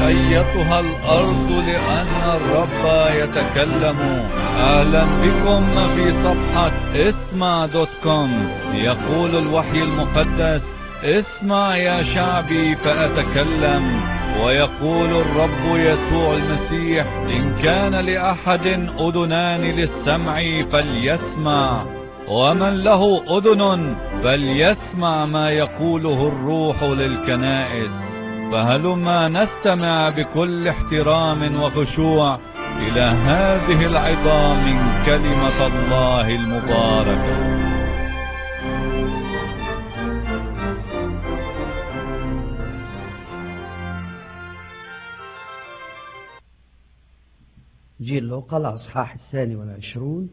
أيتها الأرض لأن الرب يتكلم أهلا بكم في صفحة اسمع دوت كوم يقول الوحي المقدس اسمع يا شعبي فأتكلم ويقول الرب يسوع المسيح إن كان لأحد أذنان للسمع فليسمع ومن له أذن فليسمع ما يقوله الروح للكنائس فهلما نستمع بكل احترام وخشوع إلى هذه العظام من كلمة الله المباركة جيل لوقا الأصحاح الثاني والعشرون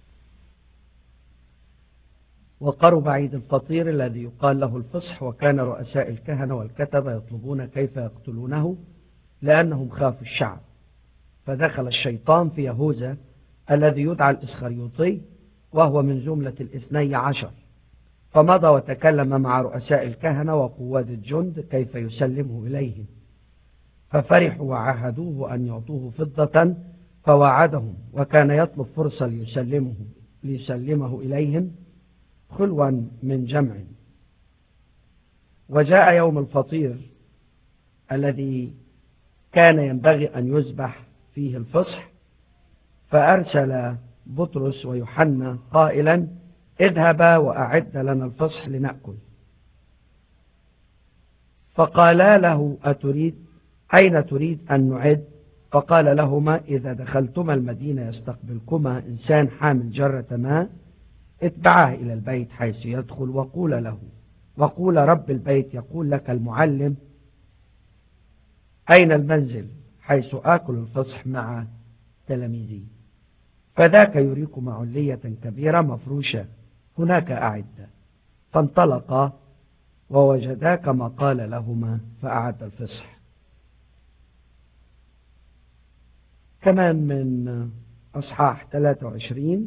وقرب عيد الفطير الذي يقال له الفصح وكان رؤساء الكهنة والكتبة يطلبون كيف يقتلونه لأنهم خافوا الشعب فدخل الشيطان في يهوذا الذي يدعى الإسخريوطي وهو من جملة الاثني عشر فمضى وتكلم مع رؤساء الكهنة وقواد الجند كيف يسلمه إليهم ففرحوا وعهدوه أن يعطوه فضة فوعدهم وكان يطلب فرصة ليسلمه, ليسلمه إليهم خلوا من جمع وجاء يوم الفطير الذي كان ينبغي أن يذبح فيه الفصح فأرسل بطرس ويوحنا قائلا اذهبا وأعد لنا الفصح لنأكل فقالا له أتريد أين تريد أن نعد فقال لهما إذا دخلتما المدينة يستقبلكما إنسان حامل جرة ماء اتبعاه إلى البيت حيث يدخل وقول له وقول رب البيت يقول لك المعلم أين المنزل حيث آكل الفصح مع تلاميذي فذاك يريكم علية كبيرة مفروشة هناك أعد فانطلقا ووجدا كما قال لهما فأعد الفصح كمان من أصحاح 23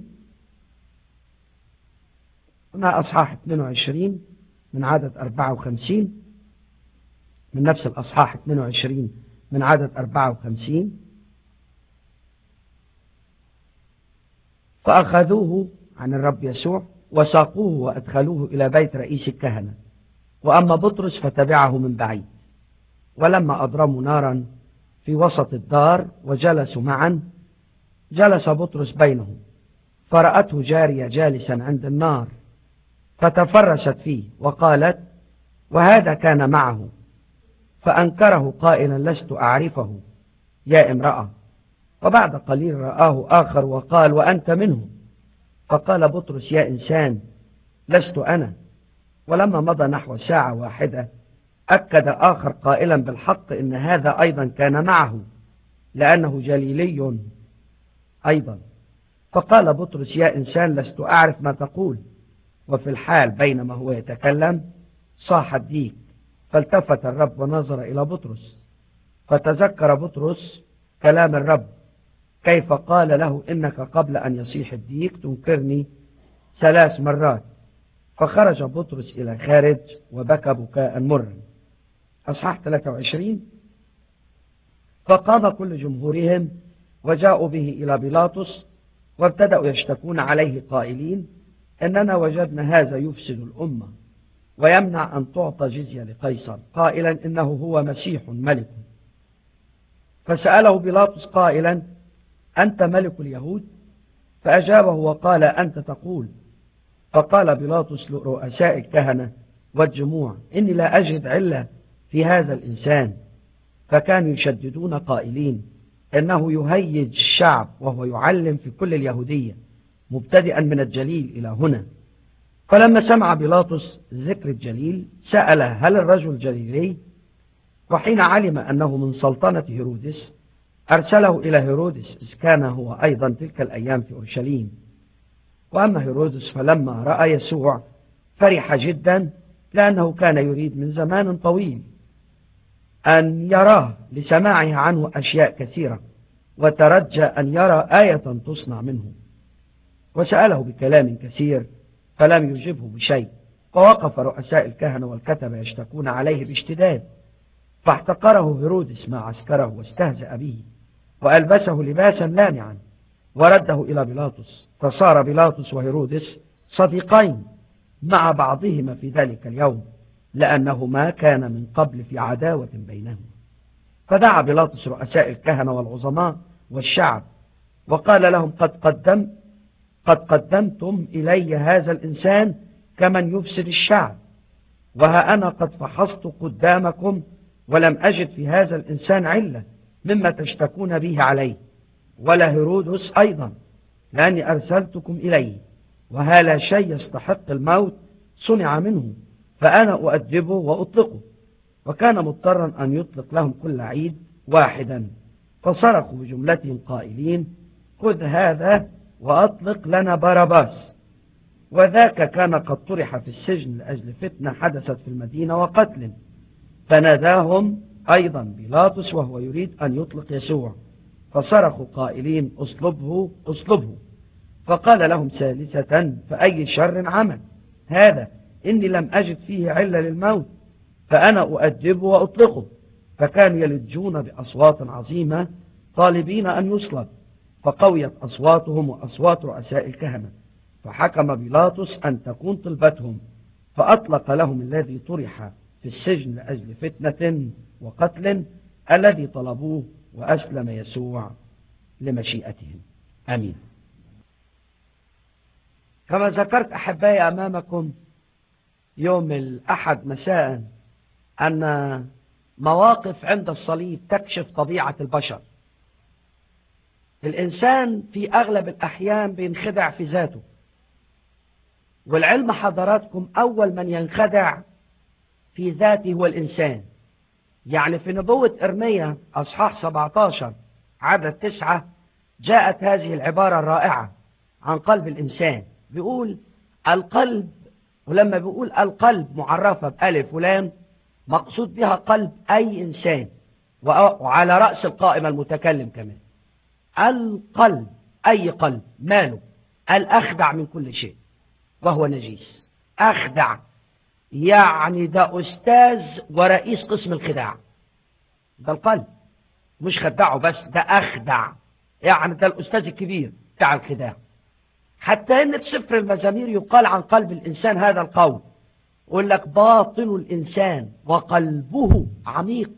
هنا أصحاح 22 من عدد 54 من نفس الأصحاح 22 من عدد 54 فأخذوه عن الرب يسوع وساقوه وأدخلوه إلى بيت رئيس الكهنة وأما بطرس فتبعه من بعيد ولما أضرموا نارا في وسط الدار وجلسوا معا جلس بطرس بينهم فرأته جارية جالسا عند النار فتفرست فيه وقالت وهذا كان معه فأنكره قائلا لست أعرفه يا امرأة وبعد قليل رآه آخر وقال وأنت منه فقال بطرس يا إنسان لست أنا ولما مضى نحو ساعة واحدة أكد آخر قائلا بالحق إن هذا أيضا كان معه لأنه جليلي أيضا فقال بطرس يا إنسان لست أعرف ما تقول وفي الحال بينما هو يتكلم صاح الديك فالتفت الرب ونظر إلى بطرس فتذكر بطرس كلام الرب كيف قال له إنك قبل أن يصيح الديك تنكرني ثلاث مرات فخرج بطرس إلى خارج وبكى بكاء مرا أصحاح 23 فقام كل جمهورهم وجاءوا به إلى بيلاطس وابتدأوا يشتكون عليه قائلين إننا وجدنا هذا يفسد الأمة ويمنع أن تعطى جزية لقيصر قائلا إنه هو مسيح ملك فسأله بيلاطس قائلا أنت ملك اليهود فأجابه وقال أنت تقول فقال بيلاطس لرؤساء الكهنة والجموع إني لا أجد علة في هذا الإنسان فكانوا يشددون قائلين إنه يهيج الشعب وهو يعلم في كل اليهودية مبتدئا من الجليل إلى هنا فلما سمع بيلاطس ذكر الجليل سأل هل الرجل جليلي وحين علم أنه من سلطنة هيرودس أرسله إلى هيرودس إذ كان هو أيضا تلك الأيام في أورشليم وأما هيرودس فلما رأى يسوع فرح جدا لأنه كان يريد من زمان طويل أن يراه لسماعه عنه أشياء كثيرة وترجى أن يرى آية تصنع منه وسأله بكلام كثير فلم يجبه بشيء فوقف رؤساء الكهنة والكتبة يشتكون عليه باشتداد فاحتقره هيرودس مع عسكره واستهزأ به وألبسه لباسا لامعا ورده إلى بيلاطس فصار بيلاطس وهيرودس صديقين مع بعضهما في ذلك اليوم لأنهما كان من قبل في عداوة بينهما فدعا بيلاطس رؤساء الكهنة والعظماء والشعب وقال لهم قد قدم قد قدمتم إلي هذا الإنسان كمن يفسد الشعب وها أنا قد فحصت قدامكم ولم أجد في هذا الإنسان علة مما تشتكون به عليه ولا هيرودس أيضا لأني أرسلتكم إليه وها لا شيء يستحق الموت صنع منه فأنا أؤدبه وأطلقه وكان مضطرا أن يطلق لهم كل عيد واحدا فصرخوا بجملتهم قائلين خذ هذا وأطلق لنا باراباس وذاك كان قد طرح في السجن لأجل فتنة حدثت في المدينة وقتل فناداهم أيضا بيلاطس وهو يريد أن يطلق يسوع فصرخوا قائلين اصلبه اصلبه فقال لهم ثالثة فأي شر عمل هذا إني لم أجد فيه علة للموت فأنا أؤدبه وأطلقه فكانوا يلجون بأصوات عظيمة طالبين أن يصلب فقويت أصواتهم وأصوات رؤساء الكهنة فحكم بيلاطس أن تكون طلبتهم فأطلق لهم الذي طرح في السجن لأجل فتنة وقتل الذي طلبوه وأسلم يسوع لمشيئتهم أمين كما ذكرت أحبائي أمامكم يوم الأحد مساء أن مواقف عند الصليب تكشف طبيعة البشر الإنسان في أغلب الأحيان بينخدع في ذاته والعلم حضراتكم أول من ينخدع في ذاته هو الإنسان يعني في نبوة إرميا أصحاح 17 عدد تسعة جاءت هذه العبارة الرائعة عن قلب الإنسان بيقول القلب ولما بيقول القلب معرفة بألف ولام مقصود بها قلب أي إنسان وعلى رأس القائمة المتكلم كمان القلب أي قلب ماله الأخدع من كل شيء وهو نجيس أخدع يعني ده أستاذ ورئيس قسم الخداع ده القلب مش خدعه بس ده أخدع يعني ده الأستاذ الكبير بتاع الخداع حتى إن في سفر المزامير يقال عن قلب الإنسان هذا القول يقول لك باطن الإنسان وقلبه عميق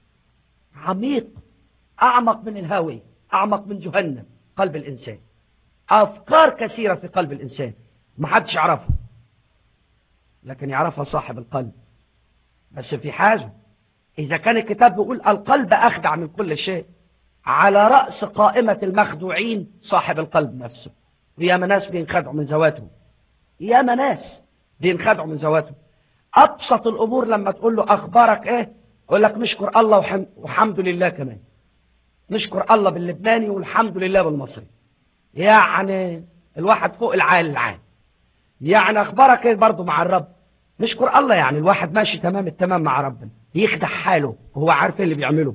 عميق أعمق من الهاوية أعمق من جهنم قلب الإنسان أفكار كثيرة في قلب الإنسان ما حدش يعرفها لكن يعرفها صاحب القلب بس في حاجة إذا كان الكتاب بيقول القلب أخدع من كل شيء على رأس قائمة المخدوعين صاحب القلب نفسه ويا ناس بينخدعوا من ذواتهم يا ناس بينخدعوا من ذواتهم أبسط الأمور لما تقول له أخبارك إيه يقول لك نشكر الله وحم... وحمد لله كمان نشكر الله باللبناني والحمد لله بالمصري يعني الواحد فوق العال العال يعني أخبارك إيه برضه مع الرب نشكر الله يعني الواحد ماشي تمام التمام مع ربنا يخدع حاله وهو عارف اللي بيعمله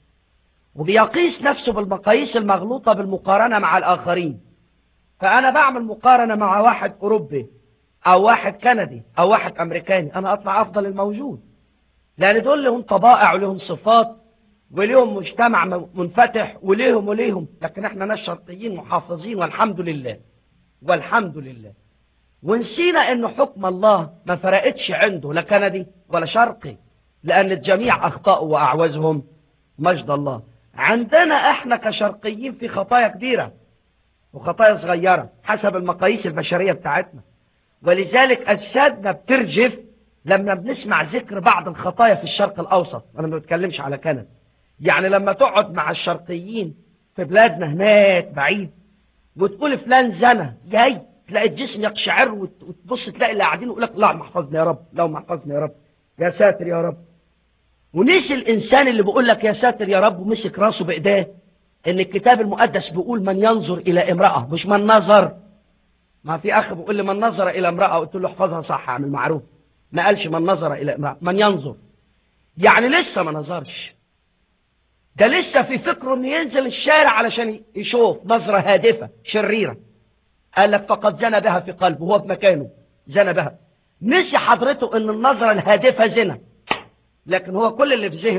وبيقيس نفسه بالمقاييس المغلوطة بالمقارنة مع الآخرين فأنا بعمل مقارنة مع واحد أوروبي أو واحد كندي أو واحد أمريكاني أنا أطلع أفضل الموجود لأن دول لهم طبائع ولهم صفات وليهم مجتمع منفتح وليهم وليهم لكن احنا ناس شرقيين محافظين والحمد لله والحمد لله ونسينا ان حكم الله ما فرقتش عنده لا كندي ولا شرقي لان الجميع اخطأوا واعوزهم مجد الله عندنا احنا كشرقيين في خطايا كبيرة وخطايا صغيرة حسب المقاييس البشرية بتاعتنا ولذلك اجسادنا بترجف لما بنسمع ذكر بعض الخطايا في الشرق الاوسط انا ما بتكلمش على كندا يعني لما تقعد مع الشرقيين في بلادنا هناك بعيد وتقول فلان زنا جاي تلاقي الجسم يقشعر وتبص تلاقي اللي قاعدين يقول لك اللهم احفظنا يا رب اللهم احفظنا يا رب يا ساتر يا رب ونسي الانسان اللي بيقول لك يا ساتر يا رب ومسك راسه بايديه ان الكتاب المقدس بيقول من ينظر الى امراه مش من نظر ما في اخ بيقول لي من نظر الى امراه قلت له احفظها صح اعمل معروف ما قالش من نظر الى امراه من ينظر يعني لسه ما نظرش ده لسه في فكره انه ينزل الشارع علشان يشوف نظرة هادفة شريرة قال لك فقد زنى بها في قلبه هو في مكانه زنى بها نسي حضرته ان النظرة الهادفة زنا لكن هو كل اللي في ذهنه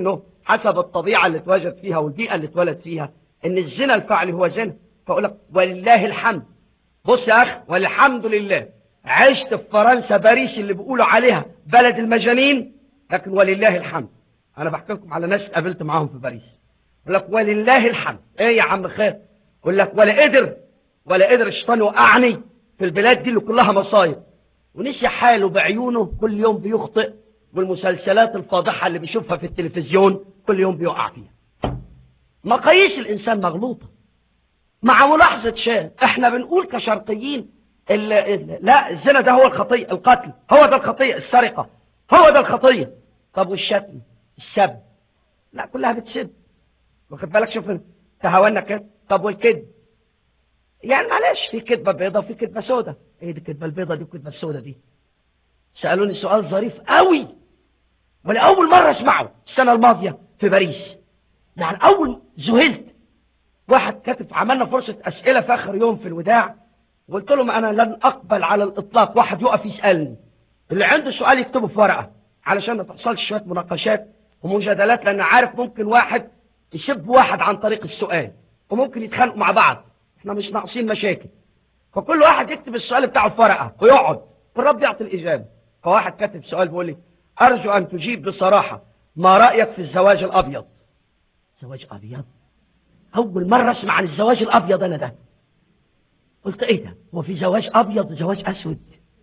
حسب الطبيعة اللي اتوجد فيها والبيئة اللي اتولد فيها ان الزنا الفعلي هو زنا فأقول لك ولله الحمد بص يا أخ والحمد لله عشت في فرنسا باريس اللي بيقولوا عليها بلد المجانين لكن ولله الحمد أنا بحكي لكم على ناس قابلت معاهم في باريس يقول لك ولله الحمد ايه يا عم خير يقول لك ولا قدر ولا قدر الشيطان يوقعني في البلاد دي اللي كلها مصايب ونسي حاله بعيونه كل يوم بيخطئ والمسلسلات الفاضحة اللي بيشوفها في التلفزيون كل يوم بيقع فيها مقاييس الإنسان مغلوطة مع ملاحظة شيء احنا بنقول كشرقيين ال ال لا الزنا ده هو الخطية القتل هو ده الخطية السرقة هو ده الخطية طب والشتم السب لا كلها بتسب واخد بالك شوف تهاونا كده طب والكذب يعني معلش في كذبة بيضة وفي كذبة سودة ايه دي الكذبة البيضة دي والكذبة السودة دي سألوني سؤال ظريف قوي ولأول مرة اسمعه السنة الماضية في باريس يعني أول ذهلت واحد كاتب عملنا فرصة أسئلة في آخر يوم في الوداع قلت لهم أنا لن أقبل على الإطلاق واحد يقف يسألني اللي عنده سؤال يكتبه في ورقة علشان ما تحصلش شوية مناقشات ومجادلات لأن عارف ممكن واحد يسب واحد عن طريق السؤال وممكن يتخانقوا مع بعض احنا مش ناقصين مشاكل فكل واحد يكتب السؤال بتاعه في ورقة ويقعد والرب يعطي الإجابة فواحد كاتب سؤال بيقول لي أرجو أن تجيب بصراحة ما رأيك في الزواج الأبيض زواج أبيض أول مرة أسمع عن الزواج الأبيض أنا ده قلت إيه ده هو في زواج أبيض وزواج أسود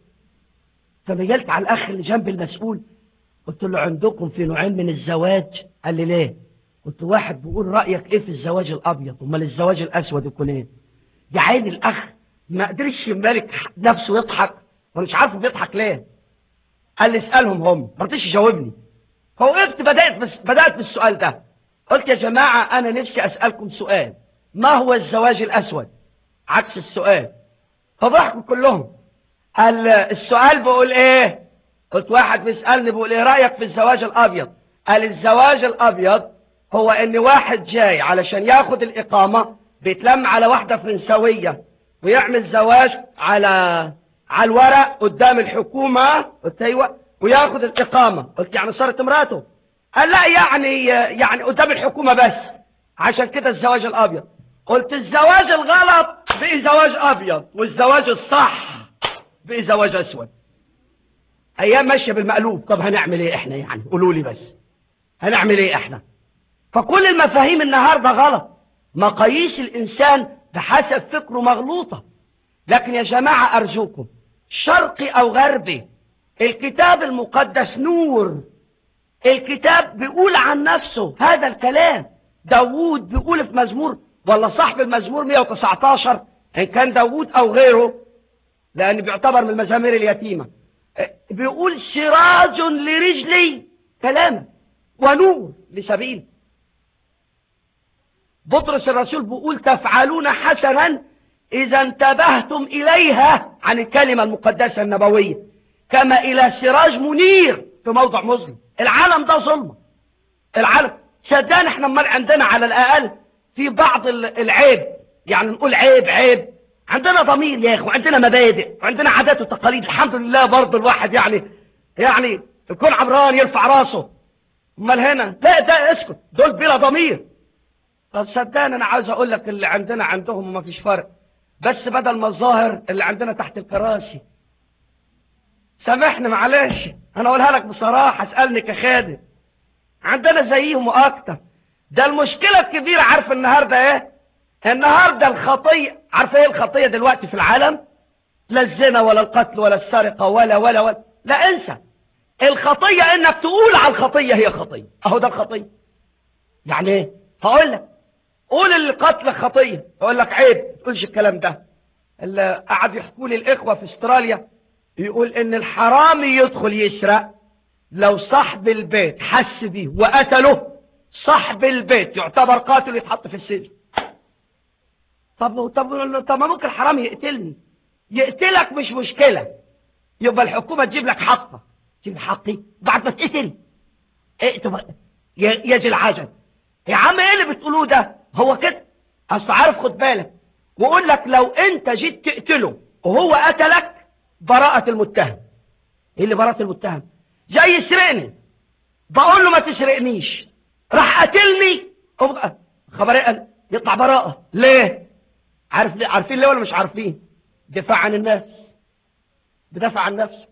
فميلت على الأخ اللي جنب المسؤول قلت له عندكم في نوعين من الزواج قال لي ليه قلت واحد بيقول رأيك إيه في الزواج الأبيض امال الزواج الأسود يكون إيه يا عيني الأخ ما قدرش يملك نفسه يضحك وانا مش عارفه بيضحك ليه قال لي اسألهم هم ما رضيش يجاوبني فوقفت بدأت بس بدأت بالسؤال ده قلت يا جماعة أنا نفسي أسألكم سؤال ما هو الزواج الأسود عكس السؤال فضحكوا كلهم قال السؤال بيقول إيه قلت واحد بيسألني بيقول إيه رأيك في الزواج الأبيض قال الزواج الأبيض هو إن واحد جاي علشان ياخد الإقامة بيتلم على واحدة فرنسوية ويعمل زواج على على الورق قدام الحكومة قلت ايوه وياخد الإقامة قلت يعني صارت امراته قال لا يعني يعني قدام الحكومة بس عشان كده الزواج الأبيض قلت الزواج الغلط بقي زواج أبيض والزواج الصح بقي زواج أسود أيام ماشية بالمقلوب طب هنعمل إيه إحنا يعني قولوا لي بس هنعمل إيه إحنا فكل المفاهيم النهاردة غلط مقاييس الإنسان بحسب فكره مغلوطة لكن يا جماعة أرجوكم شرقي أو غربي الكتاب المقدس نور الكتاب بيقول عن نفسه هذا الكلام داوود بيقول في مزمور ولا صاحب المزمور 119 إن كان داوود أو غيره لأن بيعتبر من المزامير اليتيمة بيقول سراج لرجلي كلام ونور لسبيل بطرس الرسول بيقول تفعلون حسنا إذا انتبهتم إليها عن الكلمة المقدسة النبوية كما إلى سراج منير في موضع مظلم العالم ده ظلمة العالم صدقني احنا امال عندنا على الأقل في بعض العيب يعني نقول عيب عيب عندنا ضمير يا اخي وعندنا مبادئ وعندنا عادات وتقاليد الحمد لله برضه الواحد يعني يعني يكون عمران يرفع راسه امال هنا لا ده اسكت دول بلا ضمير طب صدقني انا عاوز اقول لك اللي عندنا عندهم وما فيش فرق بس بدل ما الظاهر اللي عندنا تحت الكراسي سامحني معلش انا اقولها لك بصراحة اسألني كخادم عندنا زيهم واكتر ده المشكلة الكبيرة عارف النهاردة ايه النهاردة الخطية عارف ايه الخطية دلوقتي في العالم لا الزنا ولا القتل ولا السرقة ولا ولا ولا لا انسى الخطية انك تقول على الخطية هي خطية اهو ده الخطية يعني ايه هقول لك قول القتل خطية اقول لك عيب تقولش الكلام ده اللي قعد يحكوا لي الاخوة في استراليا يقول ان الحرامي يدخل يسرق لو صاحب البيت حس بيه وقتله صاحب البيت يعتبر قاتل يتحط في السجن طب طب طب ما ممكن الحرامي يقتلني يقتلك مش مشكلة يبقى الحكومة تجيب لك حقه تجيب حقي بعد ما تقتل ايه طب يجي العجب يا عم ايه اللي بتقولوه ده هو كده اصل عارف خد بالك وقول لك لو انت جيت تقتله وهو قتلك براءة المتهم ايه اللي براءة المتهم جاي يسرقني بقول له ما تسرقنيش راح قتلني أبقى- خبر إيه قال يطلع براءة ليه عارف ليه؟ عارفين ليه ولا مش عارفين دفاع عن الناس بدافع عن نفسه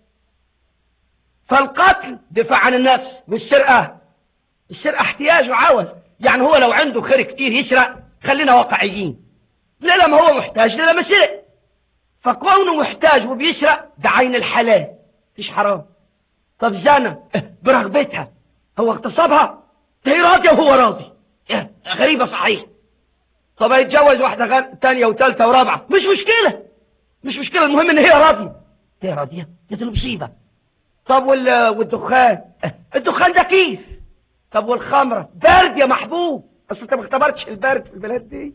فالقتل دفاع عن النفس والسرقة السرقة احتياج وعوز يعني هو لو عنده خير كتير يسرق خلينا واقعيين ليه لما هو محتاج ليه لما سرق فكونه محتاج وبيسرق ده عين الحلال مفيش حرام طب زنا إيه، برغبتها هو اغتصبها ده هي راضية وهو راضي إيه، غريبة صحيح طب يتجوز واحدة غن... تانية وثالثة ورابعة مش مشكلة مش مشكلة المهم ان هي راضية هي راضية دي المصيبة طب وال... والدخان إيه، الدخان ده كيف طب والخمرة برد يا محبوب بس انت ما اختبرتش البرد في البلاد دي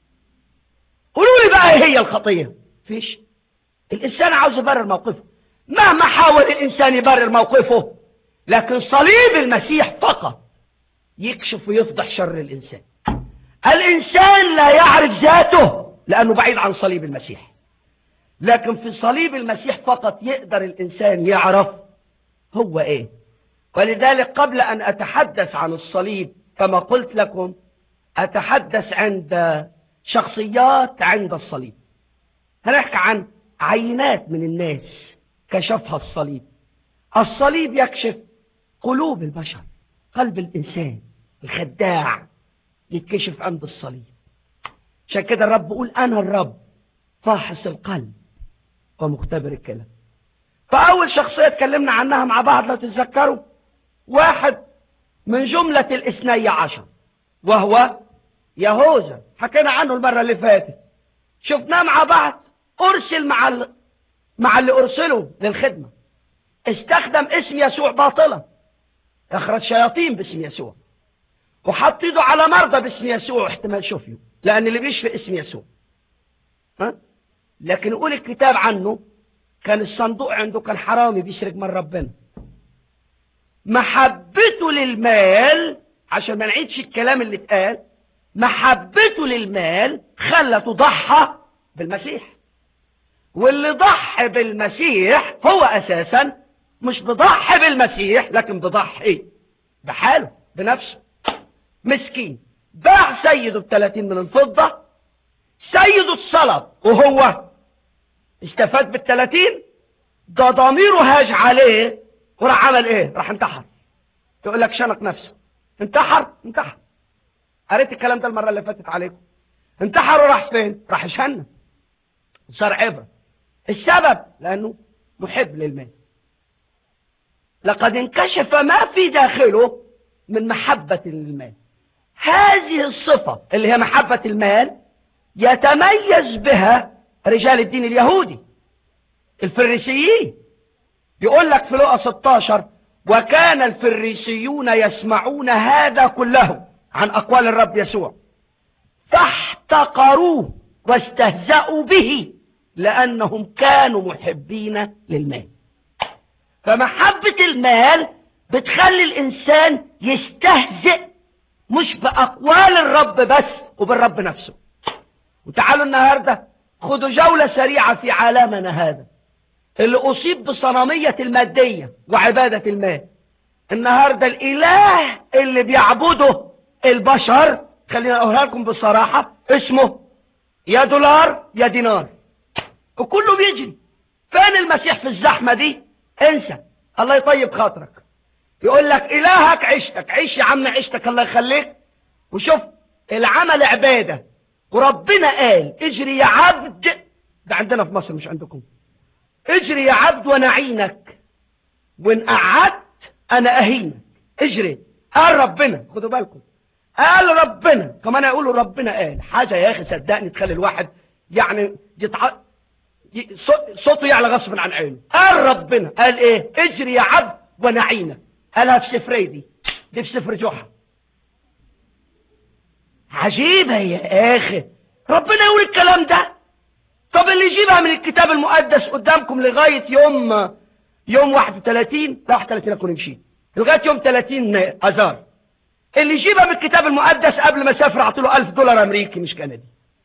قولوا لي بقى ايه هي الخطية فيش الانسان عاوز يبرر موقفه مهما حاول الانسان يبرر موقفه لكن صليب المسيح فقط يكشف ويفضح شر الانسان الانسان لا يعرف ذاته لانه بعيد عن صليب المسيح لكن في صليب المسيح فقط يقدر الانسان يعرف هو ايه ولذلك قبل ان اتحدث عن الصليب كما قلت لكم اتحدث عند شخصيات عند الصليب هنحكي عن عينات من الناس كشفها الصليب الصليب يكشف قلوب البشر قلب الإنسان الخداع يتكشف عند الصليب عشان كده الرب بيقول أنا الرب فاحص القلب ومختبر الكلام فأول شخصية اتكلمنا عنها مع بعض لو تتذكروا واحد من جملة الاثني عشر وهو يهوذا حكينا عنه المرة اللي فاتت شفناه مع بعض أرسل مع ال... مع اللي أرسله للخدمة استخدم اسم يسوع باطلا اخرج شياطين باسم يسوع وحط ايده على مرضى باسم يسوع احتمال شفيه لان اللي بيشفي اسم يسوع ها لكن يقول الكتاب عنه كان الصندوق عنده كان حرامي بيسرق من ربنا محبته للمال عشان ما نعيدش الكلام اللي اتقال محبته للمال خلته ضحى بالمسيح واللي ضحى بالمسيح هو اساسا مش بضحي بالمسيح لكن بضحي بحاله بنفسه مسكين باع سيده بثلاثين من الفضة سيده اتصلب وهو استفاد بالثلاثين ده ضميره هاج عليه وراح عمل ايه راح انتحر يقول لك شنق نفسه انتحر انتحر قريت الكلام ده المرة اللي فاتت عليكم انتحر وراح فين راح يشنق صار عبرة السبب لانه محب للمال لقد انكشف ما في داخله من محبة للمال هذه الصفة اللي هي محبة المال يتميز بها رجال الدين اليهودي الفريسيين يقول لك في لقى 16 وكان الفريسيون يسمعون هذا كله عن أقوال الرب يسوع فاحتقروه واستهزأوا به لأنهم كانوا محبين للمال فمحبة المال بتخلي الإنسان يستهزئ مش بأقوال الرب بس وبالرب نفسه وتعالوا النهاردة خدوا جولة سريعة في عالمنا هذا اللي أصيب بصنمية المادية وعبادة المال النهاردة الإله اللي بيعبده البشر خلينا أقولها لكم بصراحة اسمه يا دولار يا دينار وكله بيجري فين المسيح في الزحمة دي انسى الله يطيب خاطرك يقول لك إلهك عشتك عيش يا عم عشتك الله يخليك وشوف العمل عبادة وربنا قال اجري يا عبد ده عندنا في مصر مش عندكم اجري يا عبد وانا اعينك وان قعدت انا اهينك اجري قال ربنا خدوا بالكم قال ربنا كمان يقولوا ربنا قال حاجة يا اخي صدقني تخلي الواحد يعني يتع... ي- صو- صوته يعلى غصب عن عينه قال ربنا قال ايه اجري يا عبد وانا اعينك قالها في سفري دي دي في سفر جحا عجيبة يا اخي ربنا يقول الكلام ده طب اللي يجيبها من الكتاب المقدس قدامكم لغاية يوم يوم 31 لا 31 اكون مشيت لغاية يوم 30 اذار اللي يجيبها من الكتاب المقدس قبل ما اسافر اعطي له 1000 دولار امريكي مش كندي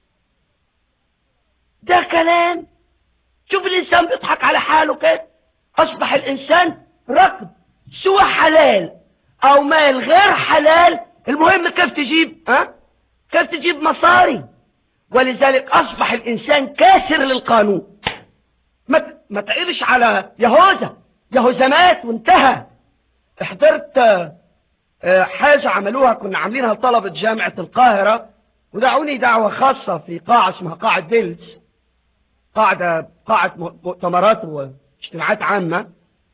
ده كلام شوف الانسان بيضحك على حاله كده اصبح الانسان ركض سوى حلال او مال غير حلال المهم كيف تجيب ها كيف تجيب مصاري ولذلك اصبح الانسان كاسر للقانون ما ما تعيرش على يهوذا يهوذا مات وانتهى حضرت آه، حاجة عملوها كنا عاملينها لطلبة جامعة القاهرة ودعوني دعوة خاصة في قاعة اسمها قاعة بيلز قاعدة قاعة مؤتمرات واجتماعات عامة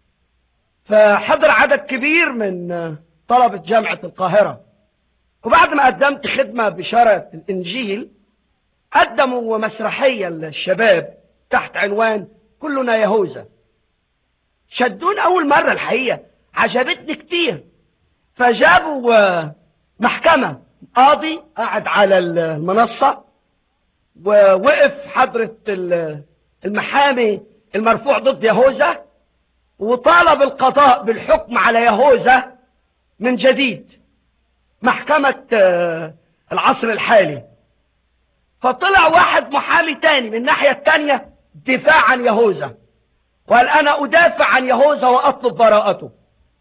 فحضر عدد كبير من آه، طلبة جامعة القاهرة وبعد ما قدمت خدمة بشارة الإنجيل قدموا مسرحية للشباب تحت عنوان كلنا يهوذا شدون أول مرة الحقيقة عجبتني كتير فجابوا آه، محكمة قاضي قاعد على المنصة ووقف حضرة المحامي المرفوع ضد يهوذا وطالب القضاء بالحكم على يهوذا من جديد محكمة آه، العصر الحالي فطلع واحد محامي تاني من الناحية التانية دفاع عن يهوذا وقال أنا أدافع عن يهوذا وأطلب براءته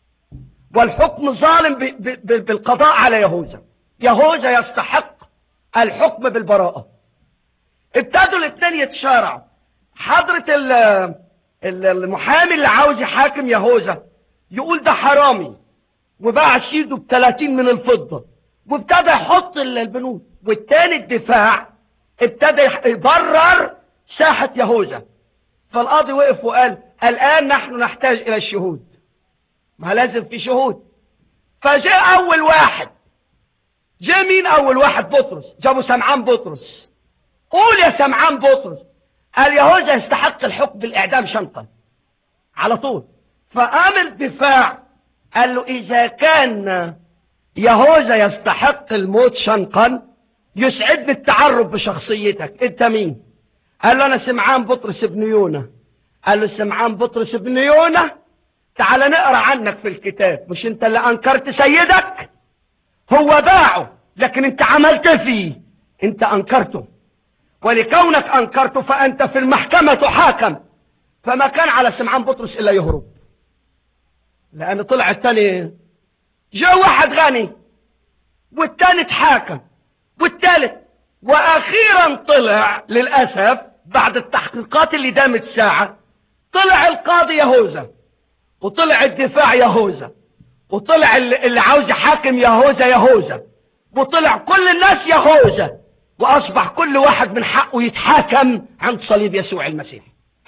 والحكم ظالم بالقضاء على يهوذا يهوذا يستحق الحكم بالبراءة ابتدوا الاثنين يتشارعوا حضرة المحامي اللي عاوز يحاكم يهوذا يقول ده حرامي وباع سيده ب 30 من الفضة وابتدى يحط البنود والتاني الدفاع ابتدى يبرر ساحة يهوذا فالقاضي وقف وقال الآن نحن نحتاج إلى الشهود ما لازم في شهود فجاء أول واحد جاء مين أول واحد بطرس جابوا سمعان بطرس قول يا سمعان بطرس قال يهوذا يستحق الحكم بالإعدام شنقا على طول فقام الدفاع قال له إذا كان يهوذا يستحق الموت شنقا يسعدني التعرف بشخصيتك انت مين قال له انا سمعان بطرس بن يونا قال له سمعان بطرس بن يونا تعال نقرا عنك في الكتاب مش انت اللي انكرت سيدك هو باعه لكن انت عملت فيه انت انكرته ولكونك انكرته فانت في المحكمة تحاكم فما كان على سمعان بطرس الا يهرب لان طلع التاني جاء واحد غني والتاني اتحاكم والتالت واخيرا طلع للأسف بعد التحقيقات اللي دامت ساعة طلع القاضي يهوذا وطلع الدفاع يهوذا وطلع اللي عاوز يحاكم يهوذا يهوذا وطلع كل الناس يهوذا واصبح كل واحد من حقه يتحاكم عند صليب يسوع المسيح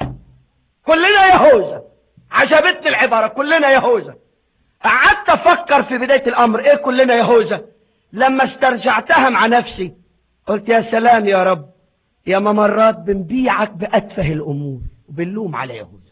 كلنا يهوذا عجبتني العبارة كلنا يهوذا قعدت افكر في بداية الامر ايه كلنا يهوذا لما استرجعتها مع نفسي قلت يا سلام يا رب يا ممرات بنبيعك بأتفه الأمور وبنلوم على يهوذا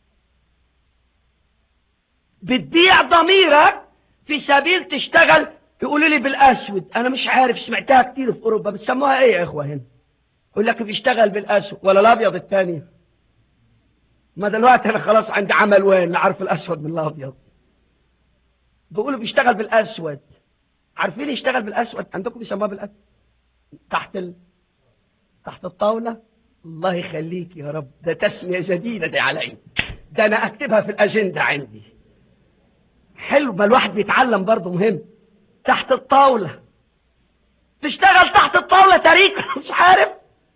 بتبيع ضميرك في سبيل تشتغل يقولوا لي بالأسود أنا مش عارف سمعتها كتير في أوروبا بتسموها إيه يا إخوة هنا يقول لك بيشتغل بالأسود ولا الأبيض الثاني ما دلوقتي أنا خلاص عندي عمل وين لا عارف الأسود من الأبيض بيقولوا بيشتغل بالأسود عارفين يشتغل بالأسود عندكم بيسموها بالأسود تحت ال... تحت الطاولة الله يخليك يا رب ده تسمية جديدة دي علي ده أنا أكتبها في الأجندة عندي حلو ما الواحد بيتعلم برضه مهم تحت الطاولة تشتغل تحت الطاولة تاريخ مش عارف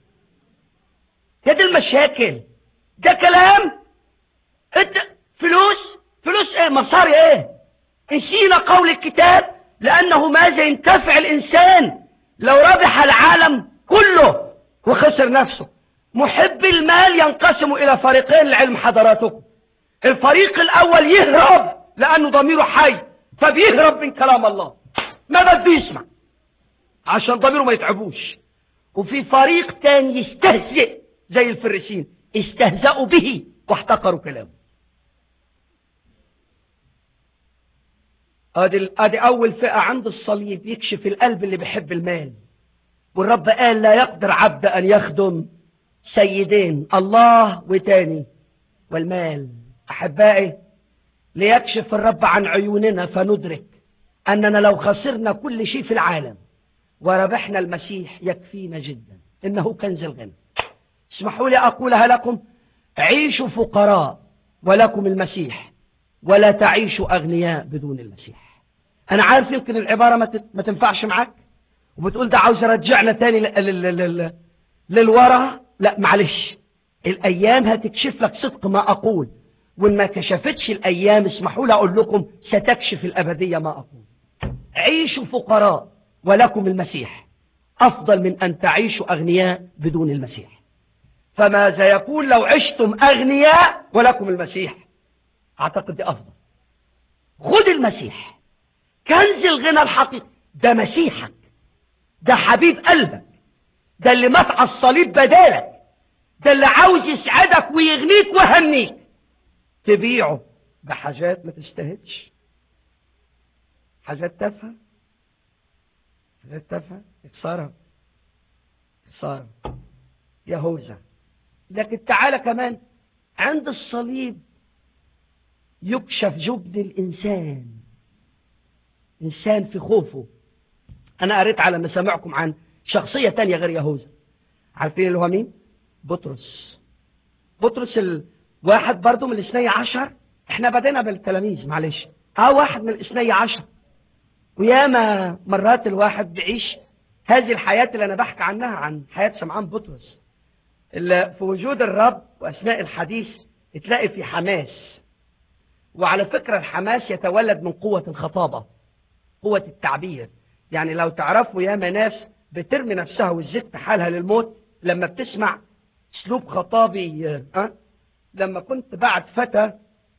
يا دي المشاكل ده كلام انت فلوس فلوس ايه مصاري ايه نسينا قول الكتاب لانه ماذا ينتفع الانسان لو ربح العالم كله وخسر نفسه محب المال ينقسم الى فريقين لعلم حضراتكم الفريق الاول يهرب لانه ضميره حي فبيهرب من كلام الله ما بده يسمع عشان ضميره ما يتعبوش وفي فريق تاني يستهزئ زي الفريسين استهزأوا به واحتقروا كلامه ادي ادي اول فئة عند الصليب يكشف القلب اللي بيحب المال والرب قال لا يقدر عبد ان يخدم سيدين الله وتاني والمال احبائي ليكشف الرب عن عيوننا فندرك أننا لو خسرنا كل شيء في العالم وربحنا المسيح يكفينا جدا إنه كنز الغنى اسمحوا لي أقولها لكم عيشوا فقراء ولكم المسيح ولا تعيشوا أغنياء بدون المسيح انا عارف يمكن العبارة ما تت- ما تنفعش معاك وبتقول ده عاوز يرجعنا تاني لل- لل- لل- للورا لا معلش الايام هتكشف لك صدق ما اقول وان ما كشفتش الايام اسمحوا لي اقول لكم ستكشف الابدية ما اقول عيشوا فقراء ولكم المسيح افضل من ان تعيشوا اغنياء بدون المسيح فماذا يكون لو عشتم اغنياء ولكم المسيح اعتقد دي افضل خد المسيح كنز الغنى الحقيقي ده مسيحك ده حبيب قلبك ده اللي مات على الصليب بدالك ده اللي عاوز يسعدك ويغنيك ويهنيك تبيعه بحاجات ما تستاهلش حاجات تافهه حاجات تافهه اكسرها اكسرها يهوذا لكن تعالى كمان عند الصليب يكشف جبن الإنسان إنسان في خوفه أنا قريت على مسامعكم عن شخصية تانية غير يهوذا عارفين اللي هو مين؟ بطرس بطرس الواحد برضو من الاثني عشر احنا بدينا بالتلاميذ معلش اه واحد من الاثني عشر وياما مرات الواحد بيعيش هذه الحياة اللي انا بحكي عنها عن حياة سمعان بطرس اللي في وجود الرب واثناء الحديث تلاقي في حماس وعلى فكرة الحماس يتولد من قوة الخطابة قوة التعبير يعني لو تعرفوا ياما ناس بترمي نفسها والزيت حالها للموت لما بتسمع اسلوب خطابي أه؟ لما كنت بعد فتى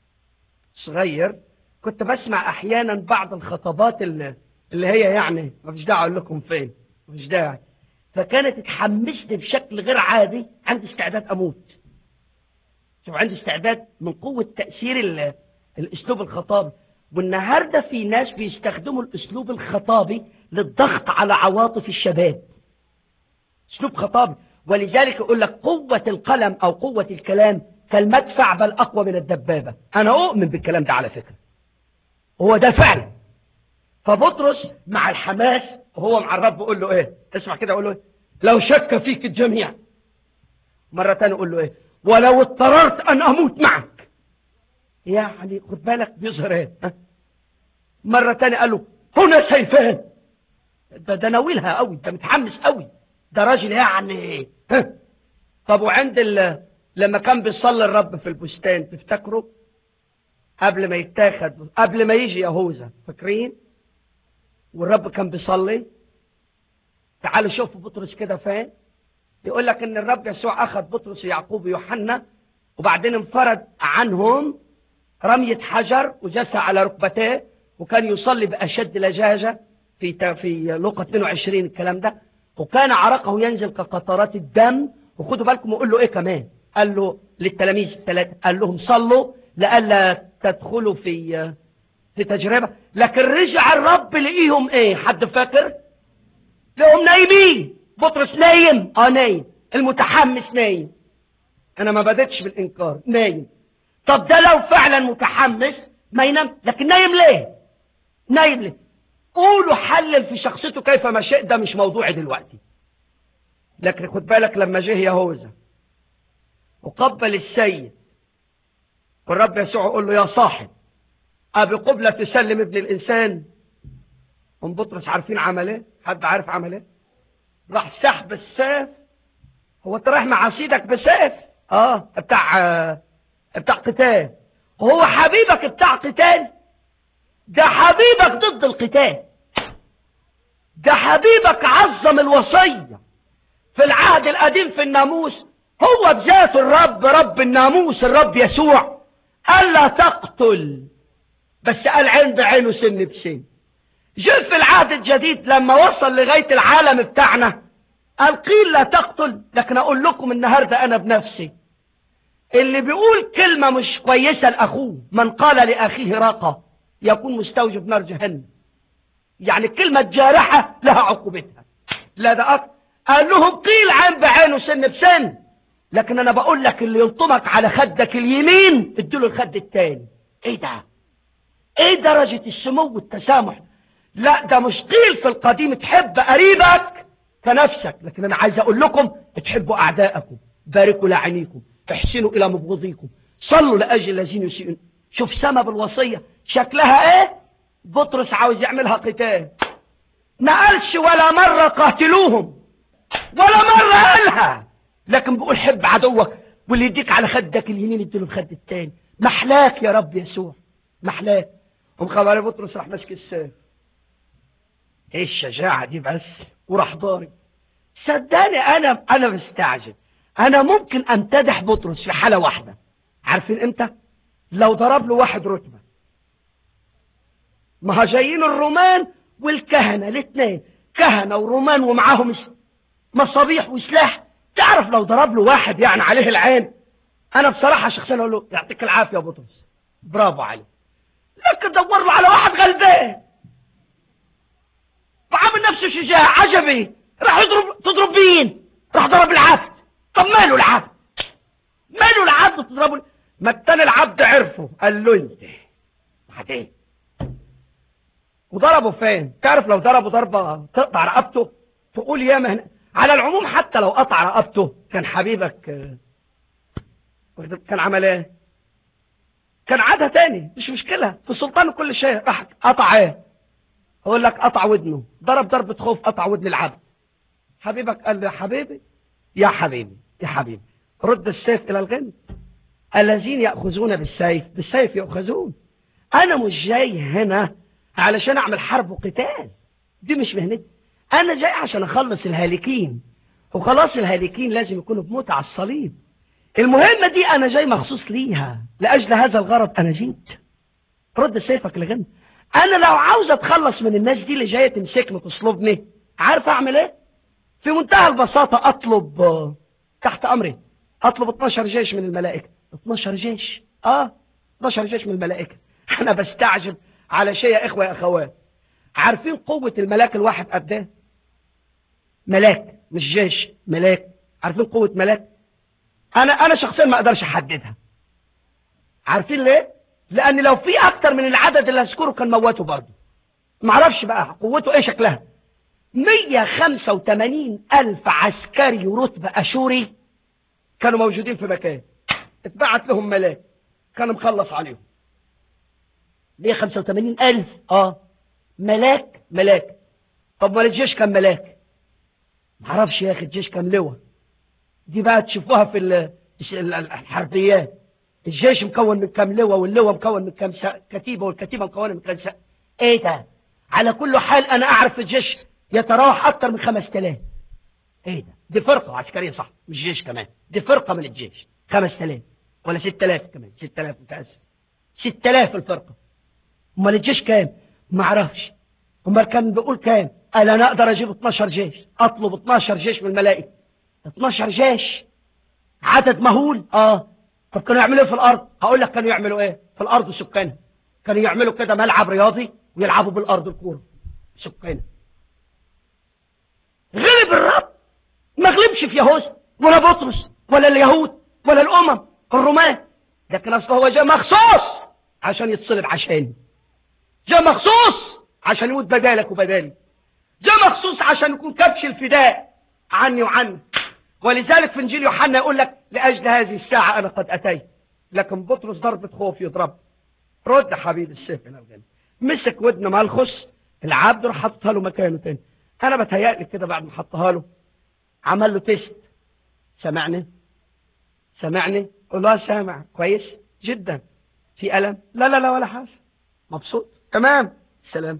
صغير كنت بسمع احيانا بعض الخطابات اللي, اللي هي يعني ما فيش داعي اقول لكم فين ما فيش داعي فكانت تحمسني بشكل غير عادي عندي استعداد اموت شوف عندي استعداد من قوة تأثير ال- الاسلوب الخطابي والنهاردة في ناس بيستخدموا الاسلوب الخطابي للضغط على عواطف الشباب اسلوب خطابي ولذلك يقول لك قوة القلم او قوة الكلام كالمدفع بل اقوى من الدبابة انا اؤمن بالكلام ده على فكرة هو ده فعلا فبطرس مع الحماس وهو مع الرب يقول له ايه اسمع كده يقول له ايه لو شك فيك الجميع مرة تانية يقول له ايه ولو اضطررت ان اموت معك يعني خد بالك بيظهر ايه ها؟ مرة تانية قال له هنا سيفان ده ده ناويلها قوي ده متحمس قوي ده راجل يعني ها؟ طب وعند ال... لما كان بيصلي الرب في البستان تفتكروا قبل ما يتاخد قبل ما يجي يهوذا فاكرين والرب كان بيصلي تعالوا شوفوا بطرس كده فين يقول لك ان الرب يسوع اخذ بطرس ويعقوب ويوحنا وبعدين انفرد عنهم رمية حجر وجسى على ركبتيه وكان يصلي بأشد لجاجة في ت- في لقى 22 الكلام ده وكان عرقه ينزل كقطرات الدم وخدوا بالكم وقول له ايه كمان قال له للتلاميذ الثلاثة قال لهم صلوا لئلا تدخلوا في في تجربة لكن رجع الرب لقيهم ايه حد فاكر لقيهم نايمين بطرس نايم اه نايم المتحمس نايم انا ما بدتش بالانكار نايم طب ده لو فعلا متحمس ما ينام لكن نايم ليه نايم ليه قولوا حلل في شخصيته كيف ما شئ ده مش موضوعي دلوقتي لكن خد بالك لما جه يهوذا وقبل السيد والرب يسوع يقول له يا صاحب أبي قبلة تسلم ابن الإنسان ام بطرس عارفين عمل ايه حد عارف عمل ايه راح سحب السيف هو انت رايح مع سيدك بسيف اه بتاع آه، بتاع قتال هو حبيبك بتاع قتال ده حبيبك ضد القتال ده حبيبك عظم الوصية في العهد القديم في الناموس هو بذاته الرب رب الناموس الرب يسوع ألا تقتل بس قال عين بعين سن بسن جه في العهد الجديد لما وصل لغاية العالم بتاعنا قال قيل لا تقتل لكن اقول لكم النهاردة انا بنفسي اللي بيقول كلمة مش كويسة لأخوه من قال لأخيه راقة يكون مستوجب نار جهنم يعني الكلمة الجارحة لها عقوبتها لا ده أكتر قال لهم قيل عين بعين وسن بسن لكن انا بقول لك اللي يلطمك على خدك اليمين اديله الخد التاني ايه ده ايه درجة السمو والتسامح لا ده مش قيل في القديم تحب قريبك كنفسك لكن انا عايز اقول لكم تحبوا اعدائكم باركوا لعينيكم احسنوا الى مبغضيكم صلوا لاجل الذين يسيئون شوف سما بالوصية شكلها ايه بطرس عاوز يعملها قتال ما قالش ولا مرة قاتلوهم ولا مرة قالها لكن بيقول حب عدوك واللي يديك على خدك اليمين يديله الخد التاني محلاك يا رب يسوع محلاك قام خبر بطرس راح ماسك السيف ايه الشجاعة دي بس وراح ضارب صدقني انا انا مستعجب انا ممكن امتدح بطرس في حالة واحدة عارفين امتى لو ضرب له واحد رتبة ما جايين الرومان والكهنة الاثنين كهنة ورومان ومعاهم مصابيح وسلاح تعرف لو ضرب له واحد يعني عليه العين انا بصراحة شخصيا اقول له يعطيك العافية يا بطرس برافو عليك لكن دور له على واحد غلبان وعامل نفسه شجاع عجبي راح يضرب تضرب مين راح ضرب العبد طب ماله العبد ماله العبد تضربه ما التاني العبد عرفه قال له انت بعدين وضربه فين تعرف لو ضربه ضربة تقطع رقبته تقول يا مهن على العموم حتى لو قطع رقبته كان حبيبك كان عمل ايه كان عادها تاني مش مشكلة في السلطان كل شيء راح قطع ايه اقول لك قطع ودنه ضرب ضربة خوف قطع ودن العبد حبيبك قال له يا حبيبي يا حبيبي يا حبيبي رد السيف الى الغنم الذين يأخذون بالسيف بالسيف يأخذون انا مش جاي هنا علشان اعمل حرب وقتال دي مش مهنتي انا جاي عشان اخلص الهالكين وخلاص الهالكين لازم يكونوا بموت على الصليب المهمة دي انا جاي مخصوص ليها لاجل هذا الغرض انا جيت رد سيفك لغنى انا لو عاوز اتخلص من الناس دي اللي جاية تمسكني تصلبني عارف اعمل ايه في منتهى البساطة اطلب تحت امري اطلب 12 جيش من الملائكة 12 جيش اه 12 جيش من الملائكة انا بستعجب على شيء يا اخوة يا اخوات عارفين قوة الملاك الواحد قد ايه ملاك مش جيش ملاك عارفين قوة ملاك انا انا شخصيا ما اقدرش احددها عارفين ليه لان لو في اكتر من العدد اللي هذكره كان موته برضه ما اعرفش بقى قوته ايه شكلها 185 الف عسكري رتبة اشوري كانوا موجودين في مكان اتبعت لهم ملاك كان مخلص عليهم 185 الف اه ملاك ملاك طب ما الجيش كان ملاك معرفش يا اخي الجيش كان لواء دي بقى تشوفوها في الحربيات الجيش مكون من كام لواء واللواء مكون من كام كتيبة والكتيبة مكونة من كام سا... ايه ده على كل حال انا اعرف الجيش يتراوح اكتر من 5000 ايه ده دي فرقة عسكرية صح مش جيش كمان دي فرقة من الجيش 5000 ولا 6000 كمان 6000 متأسف 6000 الفرقة امال الجيش كام ما اعرفش امال كان بيقول كام قال انا اقدر اجيب 12 جيش اطلب 12 جيش من الملائكه 12 جيش عدد مهول اه طب كانوا يعملوا ايه في الارض هقول لك كانوا يعملوا ايه في الارض سكانها كانوا يعملوا كده ملعب رياضي ويلعبوا بالارض الكوره سكانها غلب الرب ما غلبش في يهوذا ولا بطرس ولا اليهود ولا الامم الرومان لكن اصل هو جاء مخصوص عشان يتصلب عشاني جاء مخصوص عشان يموت بدالك وبدالي جاء مخصوص عشان يكون كبش الفداء عني وعنك ولذلك في انجيل يوحنا يقول لك لاجل هذه الساعه انا قد اتيت لكن بطرس ضربة خوف يضرب رد حبيب السيف الى الغنى مسك ودن ملخص العبد راح حطها له مكانه تاني انا بتهيألي كده بعد ما حطها له عمل له تيست سمعني سمعني قول له سامع كويس جدا في ألم لا لا لا ولا حاجة مبسوط تمام سلام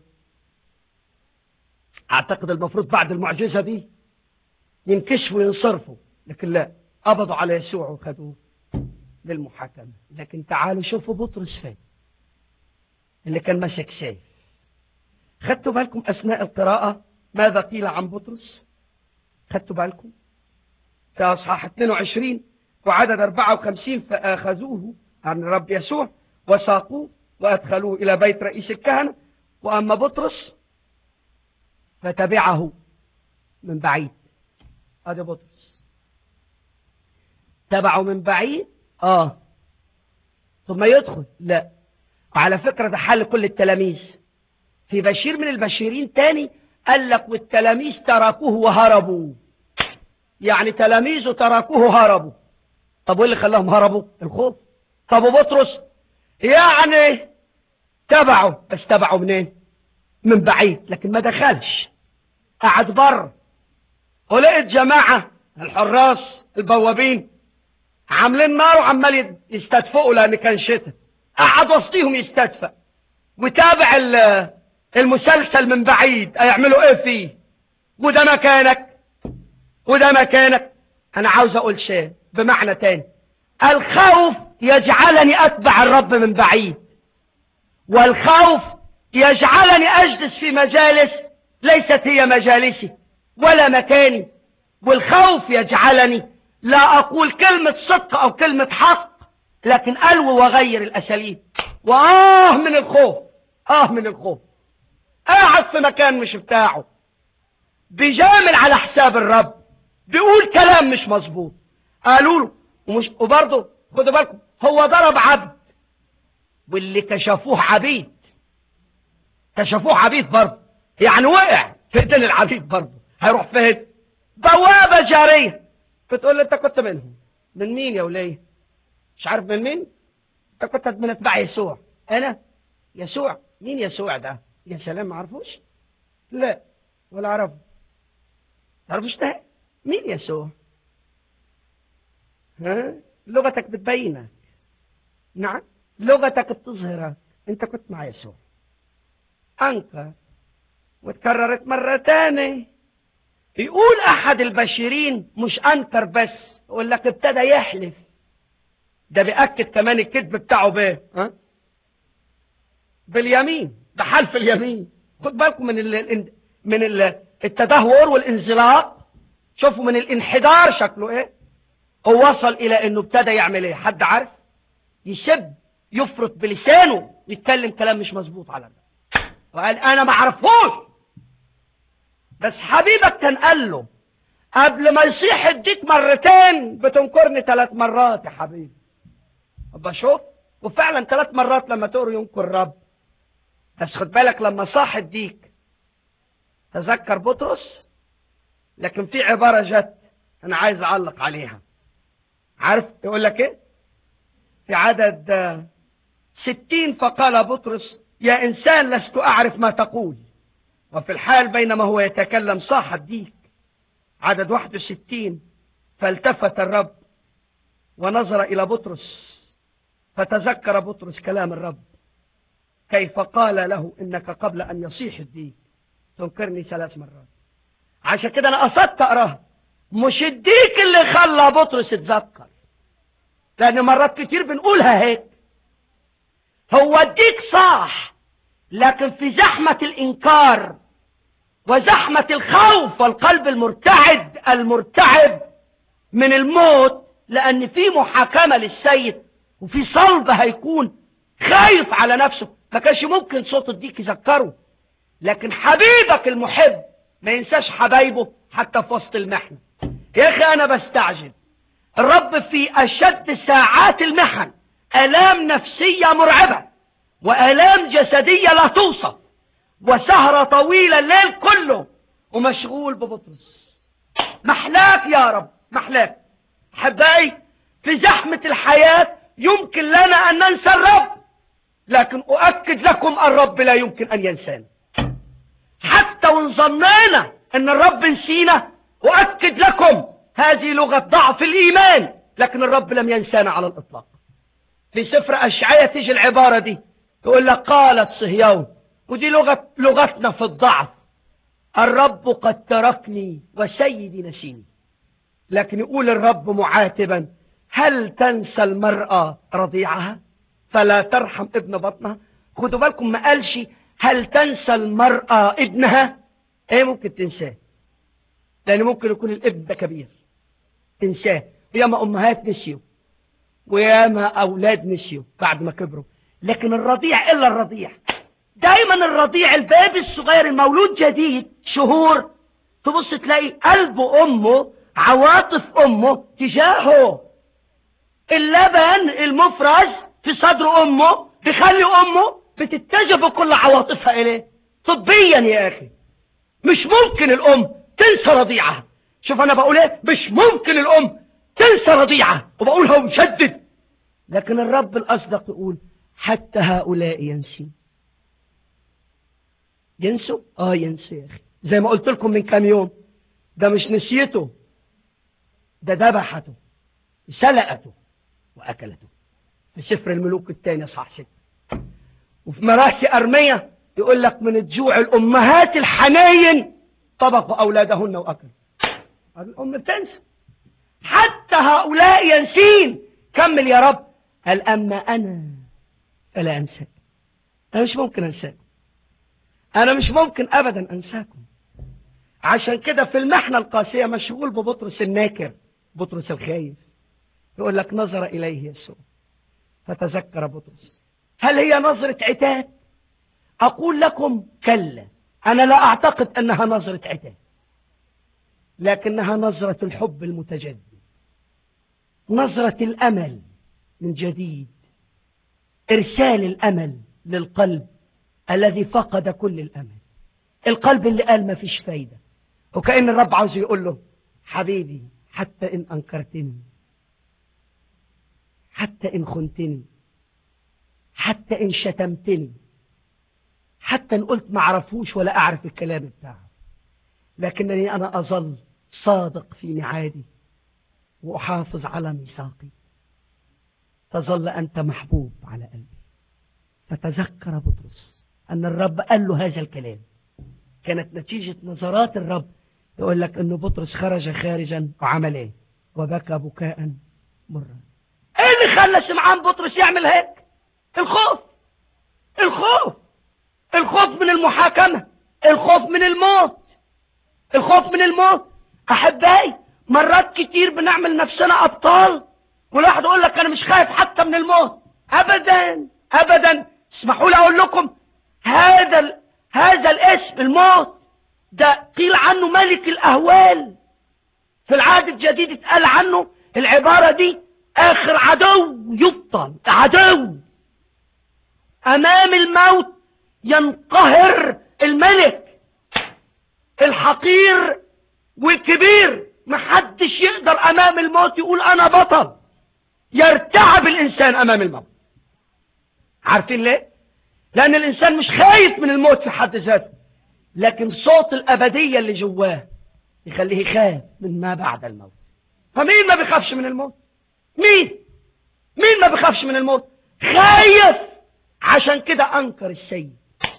اعتقد المفروض بعد المعجزة دي ينكشفوا وينصرفوا لكن لا قبضوا على يسوع وخدوه للمحاكمة لكن تعالوا شوفوا بطرس فين اللي كان ماسك سيف خدتوا بالكم أثناء القراءة ماذا قيل عن بطرس خدتوا بالكم في أصحاح 22 وعدد 54 فأخذوه عن الرب يسوع وساقوه وأدخلوه إلى بيت رئيس الكهنة وأما بطرس فتبعه من بعيد هذا بطرس تبعه من بعيد اه ثم يدخل لا وعلى فكرة ده حل كل التلاميذ في بشير من البشيرين تاني قال لك والتلاميذ تركوه وهربوا يعني تلاميذه تركوه هربوا طب وايه اللي خلاهم هربوا الخوف طب وبطرس يعني تبعوا بس تبعوا منين من بعيد لكن ما دخلش قعد بره ولقيت جماعة الحراس البوابين عاملين نار وعمال يستدفقوا لان كان شتاء قعد وسطيهم يستدفق وتابع المسلسل من بعيد هيعملوا ايه فيه وده مكانك وده مكانك انا عاوز اقول شيء بمعنى تاني الخوف يجعلني اتبع الرب من بعيد والخوف يجعلني اجلس في مجالس ليست هي مجالسي ولا مكاني والخوف يجعلني لا اقول كلمة صدق او كلمة حق لكن الو وغير الاساليب واه من الخوف اه من الخوف قاعد في مكان مش بتاعه بيجامل على حساب الرب بيقول كلام مش مظبوط قالوا له ومش وبرضه خدوا بالكم هو ضرب عبد واللي كشفوه عبيد كشفوه عبيد برضه يعني وقع في ايدين العبيد برضه هيروح فين بوابه جاريه بتقول له انت كنت منهم من مين يا وليه مش عارف من مين انت كنت من اتباع يسوع انا يسوع مين يسوع ده يا سلام ما عرفوش لا ولا عرفه تعرفوش ده مين يسوع ها لغتك بتبينك نعم لغتك بتظهرك انت كنت مع يسوع انكر وتكررت مرة تاني يقول احد البشرين مش انكر بس يقول لك ابتدى يحلف ده بيأكد كمان الكذب بتاعه بايه ها باليمين ده حلف اليمين خد بالكم من ال من ال التدهور والانزلاق شوفوا من الانحدار شكله ايه هو وصل الى انه ابتدى يعمل ايه حد عارف يسب يفرط بلسانه يتكلم كلام مش مظبوط على ده وقال انا ما اعرفوش بس حبيبك كان قال له قبل ما يصيح الديك مرتين بتنكرني ثلاث مرات يا حبيبي ابقى شوف وفعلا ثلاث مرات لما تقروا ينكر الرب بس خد بالك لما صاح الديك تذكر بطرس لكن في عبارة جت انا عايز اعلق عليها عارف يقول لك ايه في عدد ستين فقال بطرس يا انسان لست اعرف ما تقول وفي الحال بينما هو يتكلم صاح الديك عدد واحد وستين فالتفت الرب ونظر الى بطرس فتذكر بطرس كلام الرب كيف قال له انك قبل ان يصيح الديك تنكرني ثلاث مرات عشان كده انا قصدت اقراها مش الديك اللي خلى بطرس يتذكر لان مرات كتير بنقولها هيك هو الديك صاح لكن في زحمة الانكار وزحمة الخوف والقلب المرتعد المرتعب من الموت لان في محاكمة للسيد وفي صلب هيكون خايف على نفسه ما كانش ممكن صوت الديك يذكره لكن حبيبك المحب ما ينساش حبايبه حتى في وسط المحنة يا اخي انا بستعجب الرب في اشد ساعات المحن الام نفسية مرعبة والام جسدية لا توصف وسهرة طويلة الليل كله ومشغول ببطرس محلاك يا رب محلاك حبائي في زحمة الحياة يمكن لنا ان ننسى الرب لكن اؤكد لكم الرب لا يمكن ان ينسانا حتى وان ظنينا ان الرب نسينا اؤكد لكم هذه لغة ضعف الايمان لكن الرب لم ينسانا على الاطلاق في سفر اشعية تيجي العبارة دي تقول لك قالت صهيون ودي لغة لغتنا في الضعف الرب قد تركني وسيدي نسيني لكن يقول الرب معاتبا هل تنسى المرأة رضيعها فلا ترحم ابن بطنها خدوا بالكم ما قالش هل تنسى المرأة ابنها ايه ممكن تنساه لان ممكن يكون الابن ده كبير تنساه وياما امهات نسيوا وياما اولاد نسيوا بعد ما كبروا لكن الرضيع الا الرضيع دايما الرضيع الباب الصغير المولود جديد شهور تبص تلاقي قلب امه عواطف امه تجاهه اللبن المفرز في صدر امه بيخلي امه بتتجه بكل عواطفها اليه طبيا يا اخي مش ممكن الام تنسى رضيعها شوف انا بقول ايه مش ممكن الام تنسى رضيعها وبقولها ومشدد لكن الرب الاصدق يقول حتى هؤلاء ينسي ينسوا اه ينسوا يا اخي زي ما قلت لكم من كام يوم ده مش نسيته ده ذبحته سلقته واكلته في سفر الملوك الثاني صح ستة وفي مراسي أرمية يقول لك من الجوع الأمهات الحنين طبقوا أولادهن وأكلوا الأم بتنسى حتى هؤلاء ينسين كمل يا رب قال أما أنا فلا أنساك أنا مش ممكن أنساكم أنا مش ممكن أبدا أنساكم عشان كده في المحنة القاسية مشغول ببطرس الناكر بطرس الخايف يقول لك نظر إليه يسوع فتذكر بطرس هل هي نظرة عتاب أقول لكم كلا أنا لا أعتقد أنها نظرة عتاب لكنها نظرة الحب المتجدد نظرة الأمل من جديد إرسال الأمل للقلب الذي فقد كل الأمل القلب اللي قال ما فيش فايدة وكأن الرب عاوز يقول له حبيبي حتى إن أنكرتني حتى إن خنتني حتى إن شتمتني حتى إن قلت ما عرفوش ولا أعرف الكلام بتاعه لكنني أنا أظل صادق في ميعادي وأحافظ على ميثاقي تظل أنت محبوب على قلبي فتذكر بطرس أن الرب قال له هذا الكلام كانت نتيجة نظرات الرب يقول لك أن بطرس خرج خارجا وعمل إيه وبكى بكاء مرا إيه اللي خلى سمعان بطرس يعمل هيك الخوف الخوف الخوف من المحاكمة الخوف من الموت الخوف من الموت أحبائي مرات كتير بنعمل نفسنا أبطال والواحد يقول لك أنا مش خايف حتى من الموت أبدا أبدا اسمحوا لي أقول لكم هذا ال... هذا الاسم الموت ده قيل عنه ملك الأهوال في العهد الجديد اتقال عنه العبارة دي آخر عدو يبطل عدو أمام الموت ينقهر الملك الحقير والكبير محدش يقدر أمام الموت يقول أنا بطل يرتعب الإنسان أمام الموت عارفين ليه؟ لأن الإنسان مش خايف من الموت في حد ذاته لكن صوت الأبدية اللي جواه يخليه يخاف من ما بعد الموت فمين ما بيخافش من الموت مين مين ما بيخافش من الموت خايف عشان كده أنكر السيد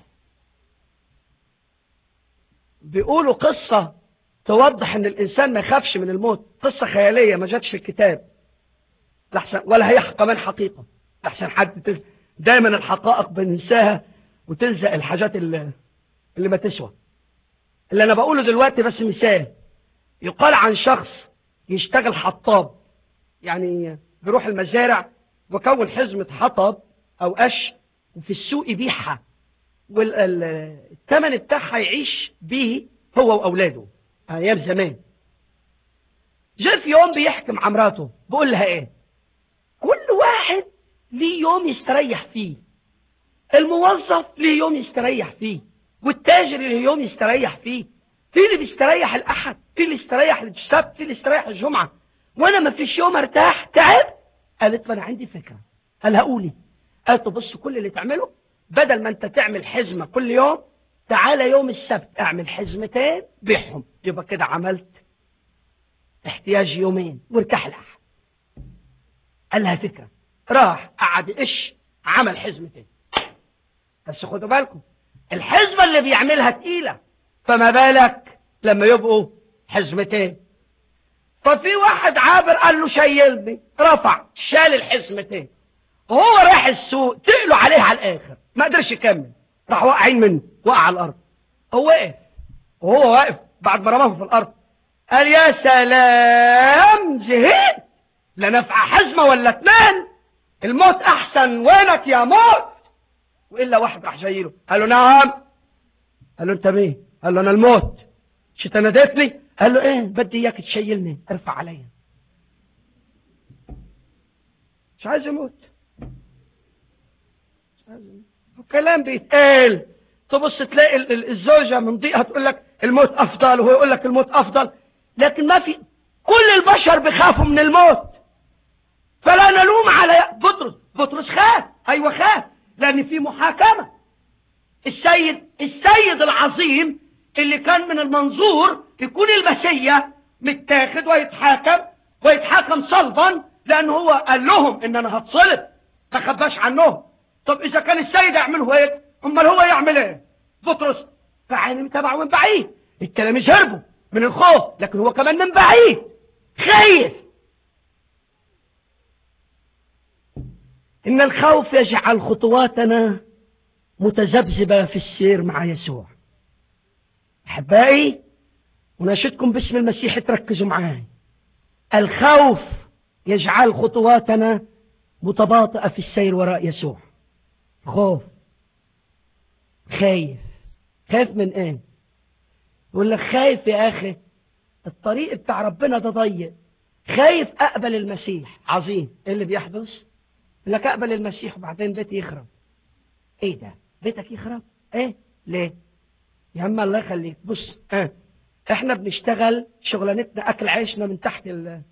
بيقولوا قصة توضح ان الانسان ما يخافش من الموت قصة خيالية ما جاتش في الكتاب لحسن ولا هي كمان حقيقة لحسن حد تز... دايما الحقائق بننساها وتلزق الحاجات اللي, اللي ما تسوى اللي انا بقوله دلوقتي بس مثال يقال عن شخص يشتغل حطاب يعني بيروح المزارع وكون حزمة حطب او قش وفي السوق يبيعها والثمن بتاعها يعيش به هو واولاده ايام زمان جاء في يوم بيحكي مع مراته بقول لها ايه كل واحد ليه يوم يستريح فيه الموظف ليه يوم يستريح فيه والتاجر ليه يوم يستريح فيه في اللي بيستريح الاحد في اللي يستريح السبت في اللي يستريح الجمعه وانا ما فيش يوم ارتاح تعب قالت ما انا عندي فكره قال قولي قالت بص كل اللي تعمله بدل ما انت تعمل حزمه كل يوم تعالى يوم السبت اعمل حزمتين بيعهم يبقى كده عملت احتياج يومين وارتاح الاحد قال لها فكره راح قعد يقش عمل حزمتين بس خدوا بالكم الحزمه اللي بيعملها تقيله فما بالك لما يبقوا حزمتين ففي واحد عابر قال له شيلني رفع شال الحزمتين وهو رايح السوق تقلوا عليه على الاخر ما قدرش يكمل راح واقعين منه وقع على الارض هو وقف وهو واقف بعد ما رماه في الارض قال يا سلام زهقت لا نفع حزمه ولا اتنين الموت احسن وينك يا موت والا واحد راح جايله قال له نعم قال له انت مين قال له انا الموت مش انت ناديتني قال له ايه بدي اياك تشيلني ارفع عليا مش عايز يموت مش عايز يموت وكلام بيتقال تبص تلاقي الزوجة من ضيقها تقول لك الموت أفضل وهو يقول لك الموت أفضل لكن ما في كل البشر بيخافوا من الموت فلا نلوم على بطرس بطرس خاف أيوة خاف لأن في محاكمة السيد السيد العظيم اللي كان من المنظور يكون المسيا متاخد ويتحاكم ويتحاكم صلبا لان هو قال لهم ان انا هتصلب ما خباش عنهم طب اذا كان السيد يعمله هيك امال هو يعمل ايه بطرس فعين متابعه من بعيد التلاميذ هربوا من الخوف لكن هو كمان من بعيد خايف ان الخوف يجعل خطواتنا متذبذبة في السير مع يسوع احبائي وناشدكم باسم المسيح تركزوا معاي الخوف يجعل خطواتنا متباطئة في السير وراء يسوع خوف خايف خايف من ايه يقول لك خايف يا اخي الطريق بتاع ربنا ده ضيق خايف اقبل المسيح عظيم ايه اللي بيحدث يقول لك اقبل المسيح وبعدين بيتي يخرب ايه ده بيتك يخرب ايه ليه يا عم الله يخليك بص اه احنا بنشتغل شغلانتنا اكل عيشنا من تحت ال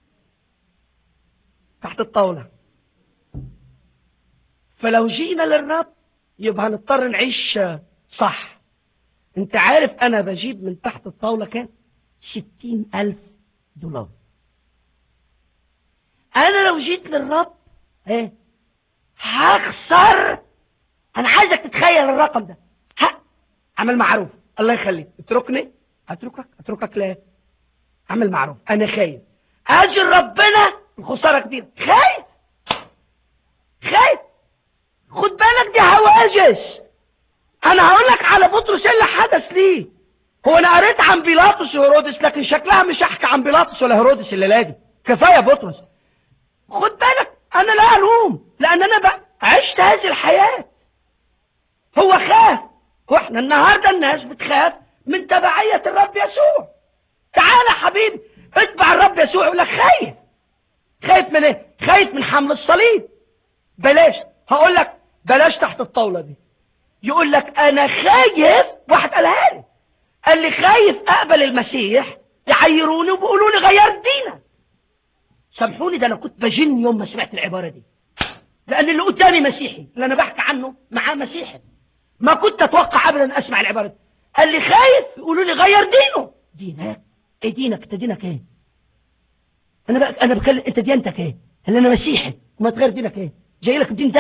تحت الطاولة فلو جينا للرب يبقى هنضطر نعيش صح انت عارف انا بجيب من تحت الطاولة كام ستين الف دولار انا لو جيت للرب ايه هخسر انا عايزك تتخيل الرقم ده ها عمل معروف الله يخليك اتركني اتركك اتركك ليه عمل معروف انا خايف اجل ربنا الخسارة كبيرة خايف خايف خد بالك دي هواجس انا هقول لك على بطرس ايه اللي حدث ليه هو انا قريت عن بيلاطس وهيرودس لكن شكلها مش احكي عن بيلاطس ولا هيرودس الليله دي كفايه بطرس خد بالك انا لا الوم لان انا بقى عشت هذه الحياه هو خاف واحنا النهارده الناس بتخاف من تبعيه الرب يسوع تعالى حبيبي اتبع الرب يسوع يقول لك خايف خايف من ايه خايف من حمل الصليب بلاش هقول لك بلاش تحت الطاولة دي يقول لك انا خايف واحد قالها لي قال لي خايف اقبل المسيح يعيروني وبيقولوا لي غيرت دينك سامحوني ده انا كنت بجن يوم ما سمعت العبارة دي لان اللي قدامي مسيحي اللي انا بحكي عنه معاه مسيحي ما كنت اتوقع ابدا اسمع العبارة دي قال لي خايف يقولوا لي غير دينه دينك ايه دينك انت دينك ايه انا بقى انا بكلم انت ديانتك ايه هل انا مسيحي وما تغير دينك ايه جاي لك بدين تاني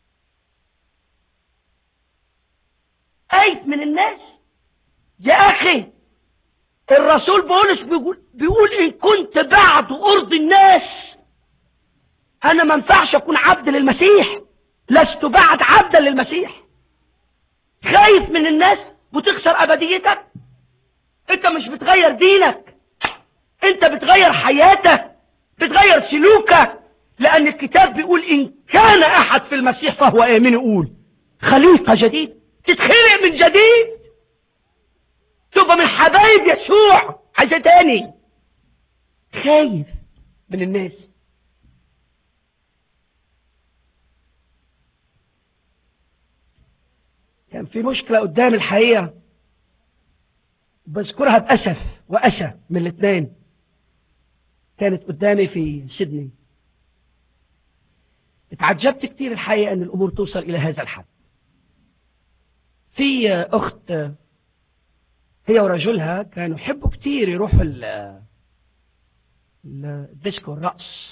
خايف من الناس يا اخي الرسول بولس بيقول بيقول ان كنت بعد ارض الناس انا ما ينفعش اكون عبد للمسيح لست بعد عبدا للمسيح خايف من الناس وتخسر ابديتك انت مش بتغير دينك انت بتغير حياتك بتغير سلوكك لان الكتاب بيقول ان كان احد في المسيح فهو امين يقول خليقة جديد تتخلق من جديد تبقى من حبايب يسوع عايزة تاني خايف من الناس كان في مشكلة قدام الحقيقة بذكرها بأسف وأسى من الاثنين كانت قدامي في سيدني اتعجبت كتير الحقيقة ان الامور توصل الى هذا الحد في اخت هي ورجلها كانوا يحبوا كتير يروحوا الديسكو الرقص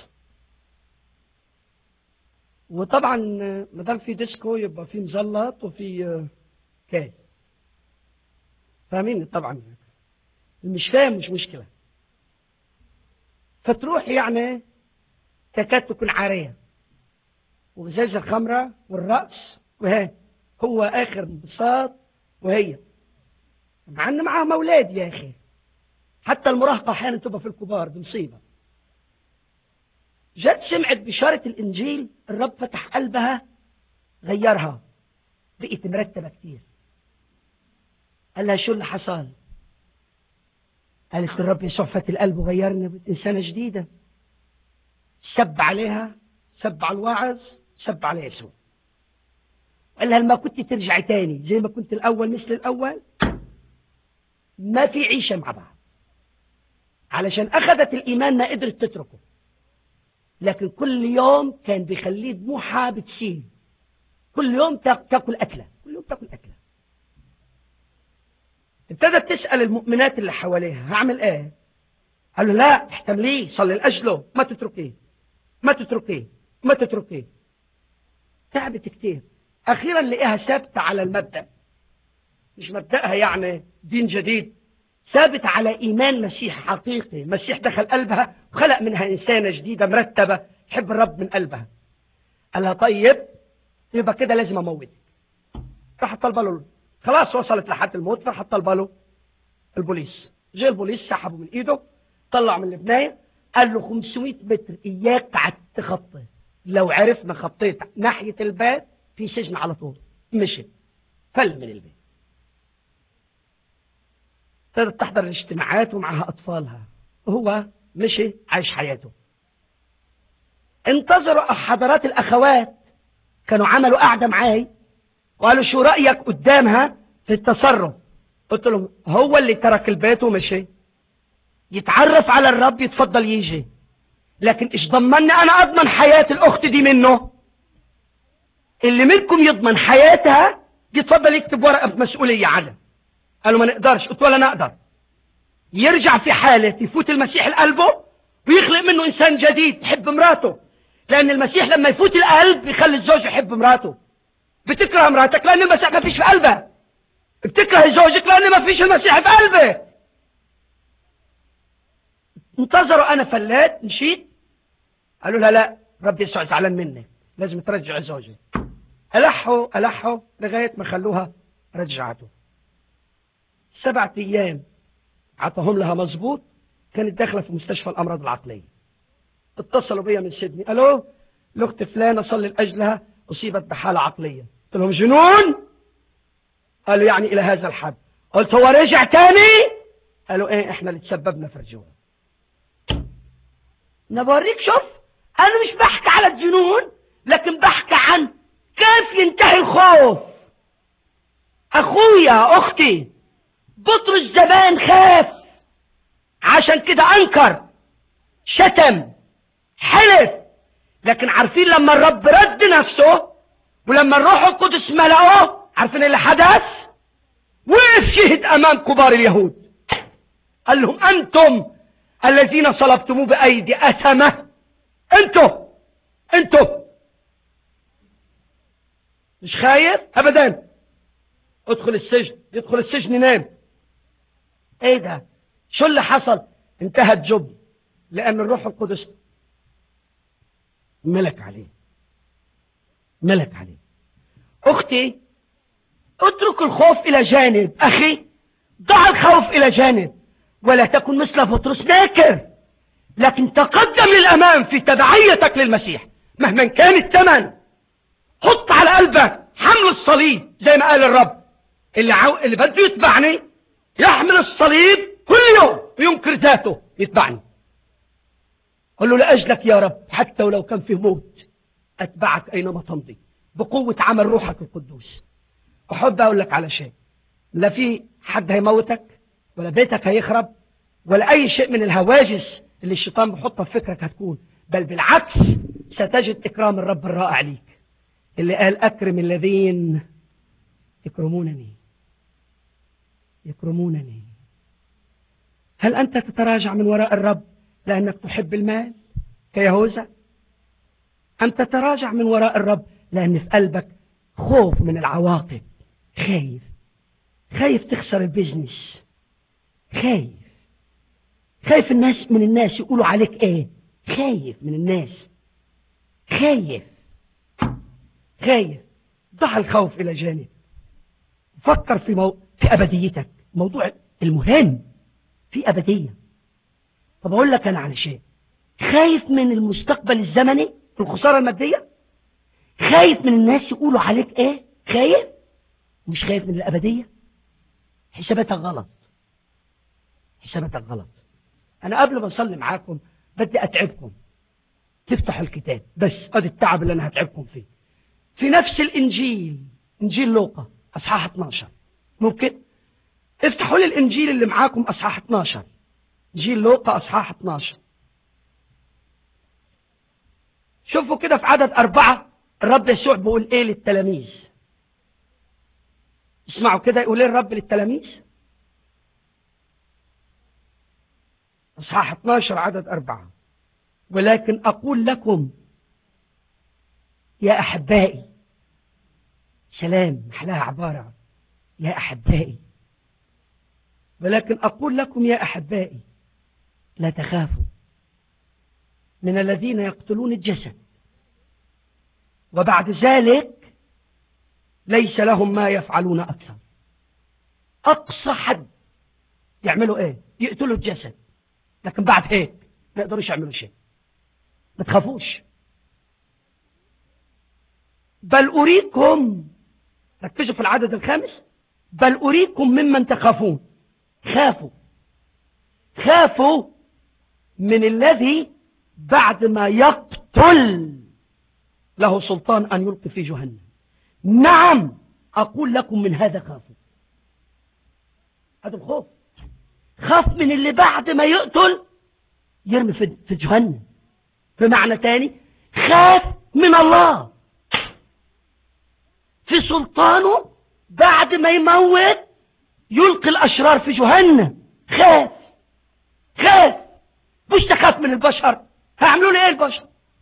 وطبعا ما دام في ديسكو يبقى في مزلط وفي كاس فاهمين طبعا مش فاهم مش مشكله فتروح يعني تكاد تكون عارية وزيز الخمرة والرأس وهي هو آخر انبساط وهي مع ان معاها مولاد يا أخي حتى المراهقة أحيانا تبقى في الكبار دي مصيبة جت سمعت بشارة الإنجيل الرب فتح قلبها غيرها بقيت مرتبة كتير قال لها شو اللي حصل قالت الرب يسوع فتح القلب وغيرنا بقيت إنسانة جديدة سب عليها سب على الواعظ سب على يسوع قال لها ما كنت ترجعي تاني زي ما كنت الأول مثل الأول ما في عيشة مع بعض علشان أخذت الإيمان ما قدرت تتركه لكن كل يوم كان بيخليه دموعها بتسيل كل يوم تاكل أكلة كل يوم تاكل أكلة ابتدت تسأل المؤمنات اللي حواليها هعمل ايه قال له لا احتمليه صلي لأجله ما تتركيه ما تتركيه ما تتركيه تعبت كتير اخيرا لقيها ثابته على المبدأ مش مبدأها يعني دين جديد ثابت على ايمان مسيح حقيقي مسيح دخل قلبها وخلق منها انسانة جديدة مرتبة تحب الرب من قلبها قال لها طيب يبقى كده لازم اموتك راحت طالبه له خلاص وصلت لحد الموت راحت طالبه له البوليس جه البوليس سحبه من ايده طلع من البنايه قال له 500 متر اياك تعد تخطي لو عرفنا خطيت ناحيه الباب في سجن على طول مشي فل من البيت ابتدت تحضر الاجتماعات ومعها اطفالها هو مشي عايش حياته انتظروا حضرات الاخوات كانوا عملوا قعده معاي وقالوا شو رايك قدامها في التصرف قلت لهم هو اللي ترك البيت ومشي يتعرف على الرب يتفضل يجي لكن ايش ضمني انا اضمن حياة الاخت دي منه اللي منكم يضمن حياتها يتفضل يكتب ورقة بمسؤولية عنها قالوا ما نقدرش قلت ولا نقدر يرجع في حالة يفوت المسيح لقلبه ويخلق منه انسان جديد يحب مراته لان المسيح لما يفوت القلب يخلي الزوج يحب مراته بتكره مراتك لان المسيح ما فيش في قلبها بتكره زوجك لان ما فيش المسيح في قلبه انتظروا انا فلات مشيت قالوا لها لا رب يسوع زعلان منك لازم ترجع زوجك الحوا الحوا لغايه ما خلوها رجعته سبعة ايام عطاهم لها مظبوط كانت داخله في مستشفى الامراض العقليه اتصلوا بيا من سيدني الو الاخت فلانه صلي لاجلها اصيبت بحاله عقليه قلت لهم جنون قالوا يعني الى هذا الحد قلت هو رجع تاني قالوا ايه احنا اللي تسببنا في رجوعه نبوريك شوف انا مش بحكي على الجنون لكن بحكي عن كيف ينتهي الخوف اخويا اختي بطرس زمان خاف عشان كده انكر شتم حلف لكن عارفين لما الرب رد نفسه ولما الروح القدس ملأه عارفين اللي حدث وقف شهد امام كبار اليهود قال لهم انتم الذين صلبتموه بايدي اثمه انتم انتم مش خايف ابدا ادخل السجن يدخل السجن ينام ايه ده شو اللي حصل انتهى الجب لان الروح القدس ملك عليه ملك عليه اختي اترك الخوف الى جانب اخي ضع الخوف الى جانب ولا تكن مثل بطرس ناكر لكن تقدم للامام في تبعيتك للمسيح مهما كان الثمن حط على قلبك حمل الصليب زي ما قال الرب اللي عاو... اللي بده يتبعني يحمل الصليب كل يوم وينكر ذاته يتبعني قل له لأجلك يا رب حتى ولو كان في موت أتبعك أينما تمضي بقوة عمل روحك القدوس أحب أقول لك على شيء لا في حد هيموتك ولا بيتك هيخرب ولا أي شيء من الهواجس اللي الشيطان بيحطها في فكرك هتكون بل بالعكس ستجد إكرام الرب الرائع ليك اللي قال أكرم الذين يكرمونني يكرمونني هل أنت تتراجع من وراء الرب لأنك تحب المال كيهوذا أم تتراجع من وراء الرب لأن في قلبك خوف من العواقب خايف خايف تخسر البيزنس خايف خايف الناس من الناس يقولوا عليك ايه خايف من الناس خايف خايف ضع الخوف الى جانب فكر في, مو... في ابديتك موضوع المهم في ابديه طب اقول لك انا على شيء خايف من المستقبل الزمني الخساره الماديه خايف من الناس يقولوا عليك ايه خايف مش خايف من الابديه حساباتك غلط حساباتك غلط انا قبل ما اصلي معاكم بدي اتعبكم تفتحوا الكتاب بس ادي التعب اللي انا هتعبكم فيه في نفس الانجيل انجيل لوقا اصحاح 12 ممكن افتحوا لي الانجيل اللي معاكم اصحاح 12 انجيل لوقا اصحاح 12 شوفوا كده في عدد أربعة الرب يسوع بيقول ايه للتلاميذ اسمعوا كده يقول ايه الرب للتلاميذ اصحاح 12 عدد أربعة ولكن أقول لكم يا أحبائي سلام محلاها عبارة يا أحبائي ولكن أقول لكم يا أحبائي لا تخافوا من الذين يقتلون الجسد وبعد ذلك ليس لهم ما يفعلون أكثر أقصى حد يعملوا إيه يقتلوا الجسد لكن بعد هيك ما يقدروش يعملوا شيء ما تخافوش بل أريكم ركزوا في العدد الخامس بل أريكم ممن تخافون خافوا خافوا من الذي بعد ما يقتل له سلطان أن يلقي في جهنم نعم أقول لكم من هذا خافوا هذا الخوف خاف من اللي بعد ما يقتل يرمي في جهنم بمعنى تاني خاف من الله في سلطانه بعد ما يموت يلقي الأشرار في جهنم خاف خاف مش تخاف من البشر هيعملوا لي ايه البشر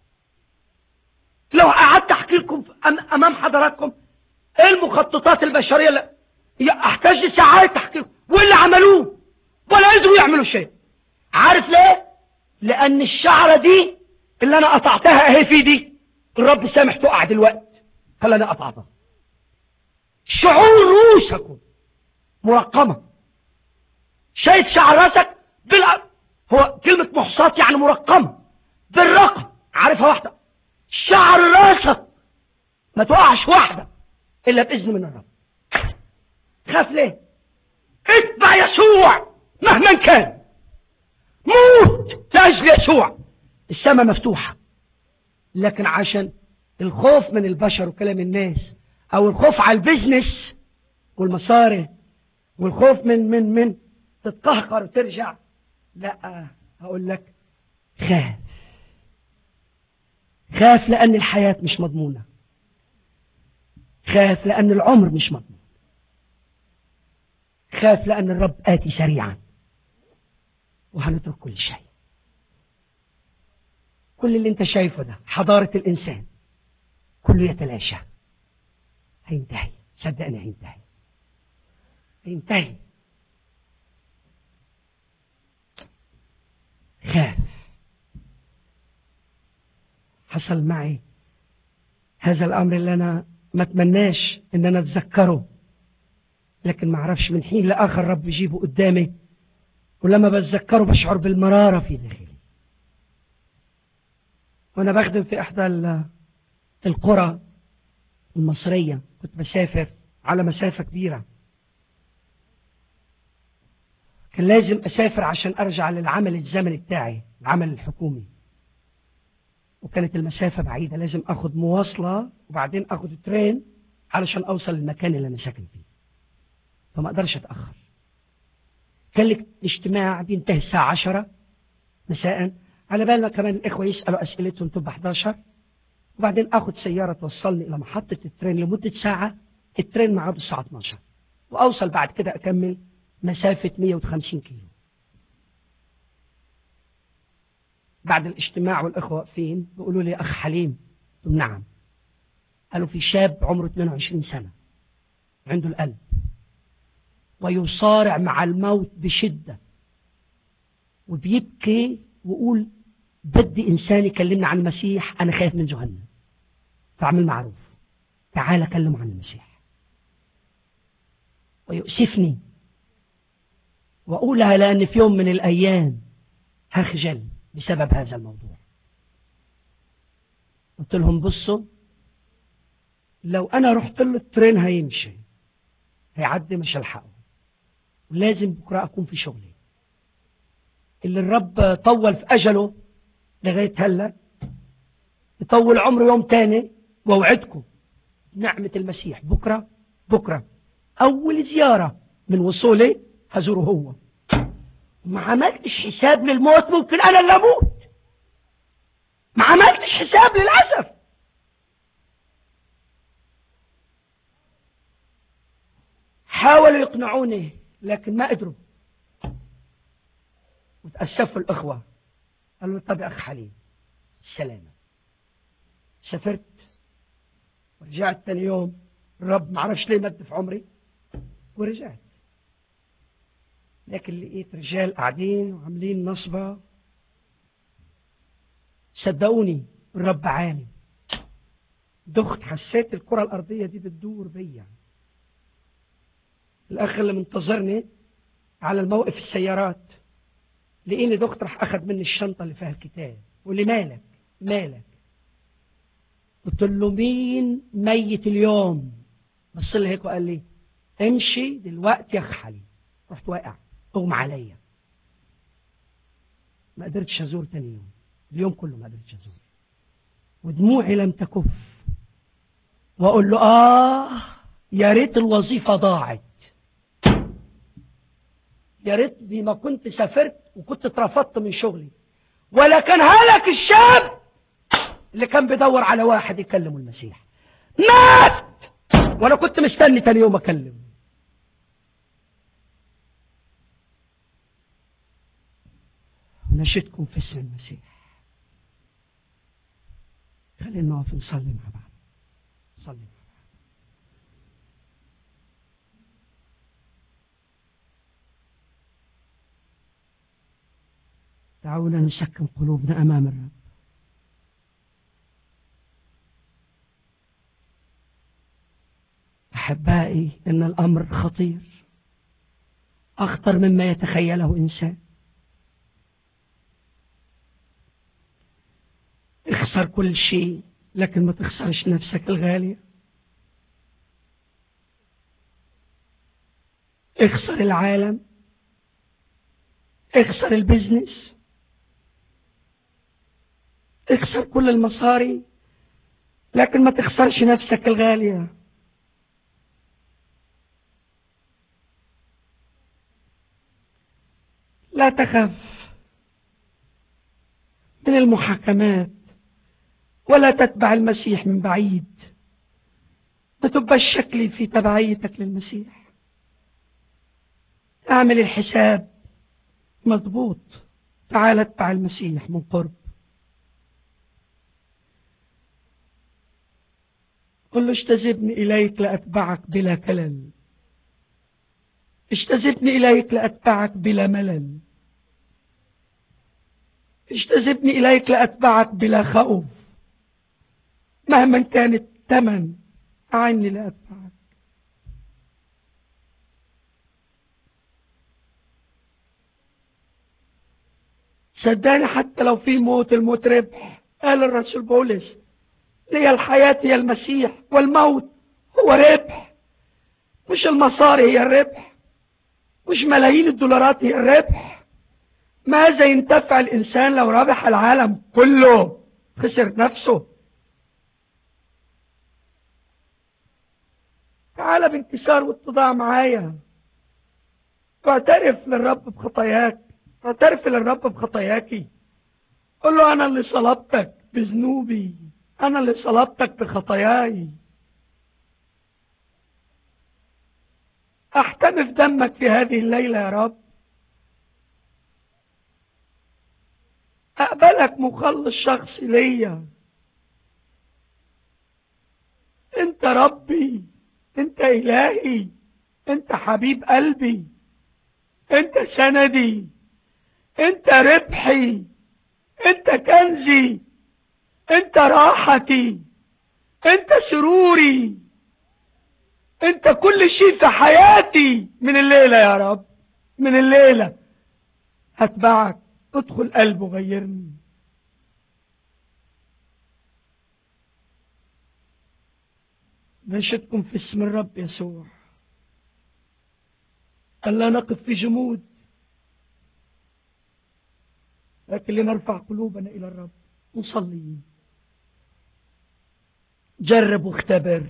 لو قعدت احكي لكم امام حضراتكم ايه المخططات البشريه اللي احتاج لساعات احكي لكم واللي عملوه ولا قدروا يعملوا شيء عارف ليه لان الشعره دي اللي انا قطعتها اهي في دي الرب سامح تقع دلوقتي فلا انا قطعتها شعور رؤوسكم مرقمة شايف شعر راسك بالع... هو كلمة محصات يعني مرقمة بالرقم عارفها واحدة شعر راسك ما توقعش واحدة إلا بإذن من الرب خاف ليه اتبع يسوع مهما كان موت لأجل يسوع السماء مفتوحة لكن عشان الخوف من البشر وكلام الناس او الخوف على البيزنس والمصاري والخوف من من من تتقهقر وترجع لا هقول لك خاف خاف لأن الحياة مش مضمونة خاف لأن العمر مش مضمون خاف لأن الرب آتي سريعا وهنترك كل شيء كل اللي انت شايفه ده حضارة الإنسان كله يتلاشى هينتهي صدقني هينتهي هينتهي خاف حصل معي هذا الأمر اللي أنا ما اتمناش ان انا اتذكره لكن ما اعرفش من حين لاخر رب يجيبه قدامي ولما بتذكره بشعر بالمرارة في داخلي وانا بخدم في احدى القرى المصرية كنت بسافر على مسافة كبيرة كان لازم أسافر عشان أرجع للعمل الزمني بتاعي العمل الحكومي وكانت المسافة بعيدة لازم أخد مواصلة وبعدين أخد ترين علشان أوصل للمكان اللي أنا ساكن فيه فما أقدرش أتأخر كان لك اجتماع بينتهي الساعة عشرة مساء على بال ما كمان الإخوة يسألوا أسئلتهم تبقى 11 وبعدين اخد سيارة توصلني الى محطة الترين لمدة ساعة الترين معاه الساعة 12 واوصل بعد كده اكمل مسافة 150 كيلو بعد الاجتماع والاخوة واقفين بيقولوا لي اخ حليم نعم قالوا في شاب عمره 22 سنة عنده القلب ويصارع مع الموت بشدة وبيبكي ويقول بدي إنسان يكلمنا عن المسيح أنا خايف من جهنم فاعمل معروف تعال كلم عن المسيح ويؤسفني وأقولها لأن في يوم من الأيام هخجل بسبب هذا الموضوع قلت لهم بصوا لو أنا رحت له الترين هيمشي هيعدي مش هلحقه ولازم بكرة أكون في شغلي اللي الرب طول في أجله لغاية هلا يطول عمره يوم تاني واوعدكم نعمة المسيح بكرة بكرة أول زيارة من وصولي هزوره هو ما عملتش حساب للموت ممكن أنا اللي أموت ما عملتش حساب للأسف حاولوا يقنعوني لكن ما قدروا اتأسفوا الأخوة قال له طب يا أخ حليم السلامة سافرت ورجعت تاني يوم الرب معرفش ليه مد في عمري ورجعت لكن لقيت رجال قاعدين وعاملين نصبة صدقوني الرب عالم دخت حسيت الكرة الأرضية دي بتدور بيا الأخ اللي منتظرني على الموقف السيارات لقيني دخت راح أخذ مني الشنطة اللي فيها الكتاب واللي مالك مالك قلت له مين ميت اليوم بص لي هيك وقال لي امشي دلوقتي يا خالي رحت واقع اغمى عليا ما قدرتش ازور تاني يوم اليوم كله ما قدرتش ازور ودموعي لم تكف واقول له اه يا ريت الوظيفه ضاعت يا ريتني ما كنت سافرت وكنت اترفضت من شغلي ولا كان هلك الشاب اللي كان بيدور على واحد يكلمه المسيح مات وانا كنت مستني تاني يوم اكلمه نشدكم في اسم المسيح خلينا نقف نصلي مع بعض نصلي مع بعض دعونا نسكن قلوبنا امام الرب احبائي ان الامر خطير اخطر مما يتخيله انسان اخسر كل شيء لكن ما تخسرش نفسك الغالية اخسر العالم اخسر البزنس اخسر كل المصاري لكن ما تخسرش نفسك الغالية لا تخف من المحاكمات ولا تتبع المسيح من بعيد ما تبقاش شكلي في تبعيتك للمسيح اعمل الحساب مضبوط تعال اتبع المسيح من قرب قل له اجتذبني إليك لأتبعك بلا كلل اجتذبني إليك لأتبعك بلا ملل اجتذبني إليك لأتبعك بلا خوف مهما كان الثمن أعني لأتبعك صدقني حتى لو في موت الموت ربح قال الرسول بولس لي الحياة هي المسيح والموت هو ربح مش المصاري هي الربح مش ملايين الدولارات هي الربح ماذا ينتفع الإنسان لو ربح العالم كله خسر نفسه تعال بانكسار واتضاع معايا واعترف للرب بخطاياك اعترف للرب بخطاياكي قل له انا اللي صلبتك بذنوبي انا اللي صلبتك بخطاياي احتمي في دمك في هذه الليلة يا رب اقبلك مخلص شخصي ليا انت ربي انت الهي انت حبيب قلبي انت سندي انت ربحي انت كنزي انت راحتي انت سروري انت كل شيء في حياتي من الليلة يا رب من الليلة هتبعك ادخل قلب وغيرني نشدكم في اسم الرب يسوع ألا نقف في جمود لكن لنرفع قلوبنا إلى الرب نصلي جرب واختبر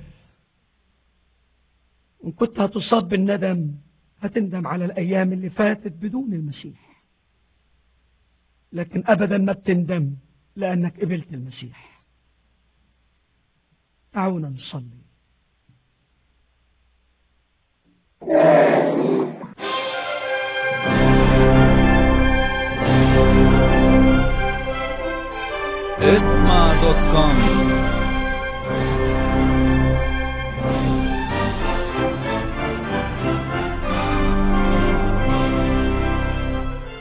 إن كنت هتصاب بالندم هتندم على الأيام اللي فاتت بدون المسيح لكن أبدا ما بتندم لأنك قبلت المسيح دعونا نصلي اسمع دوت كوم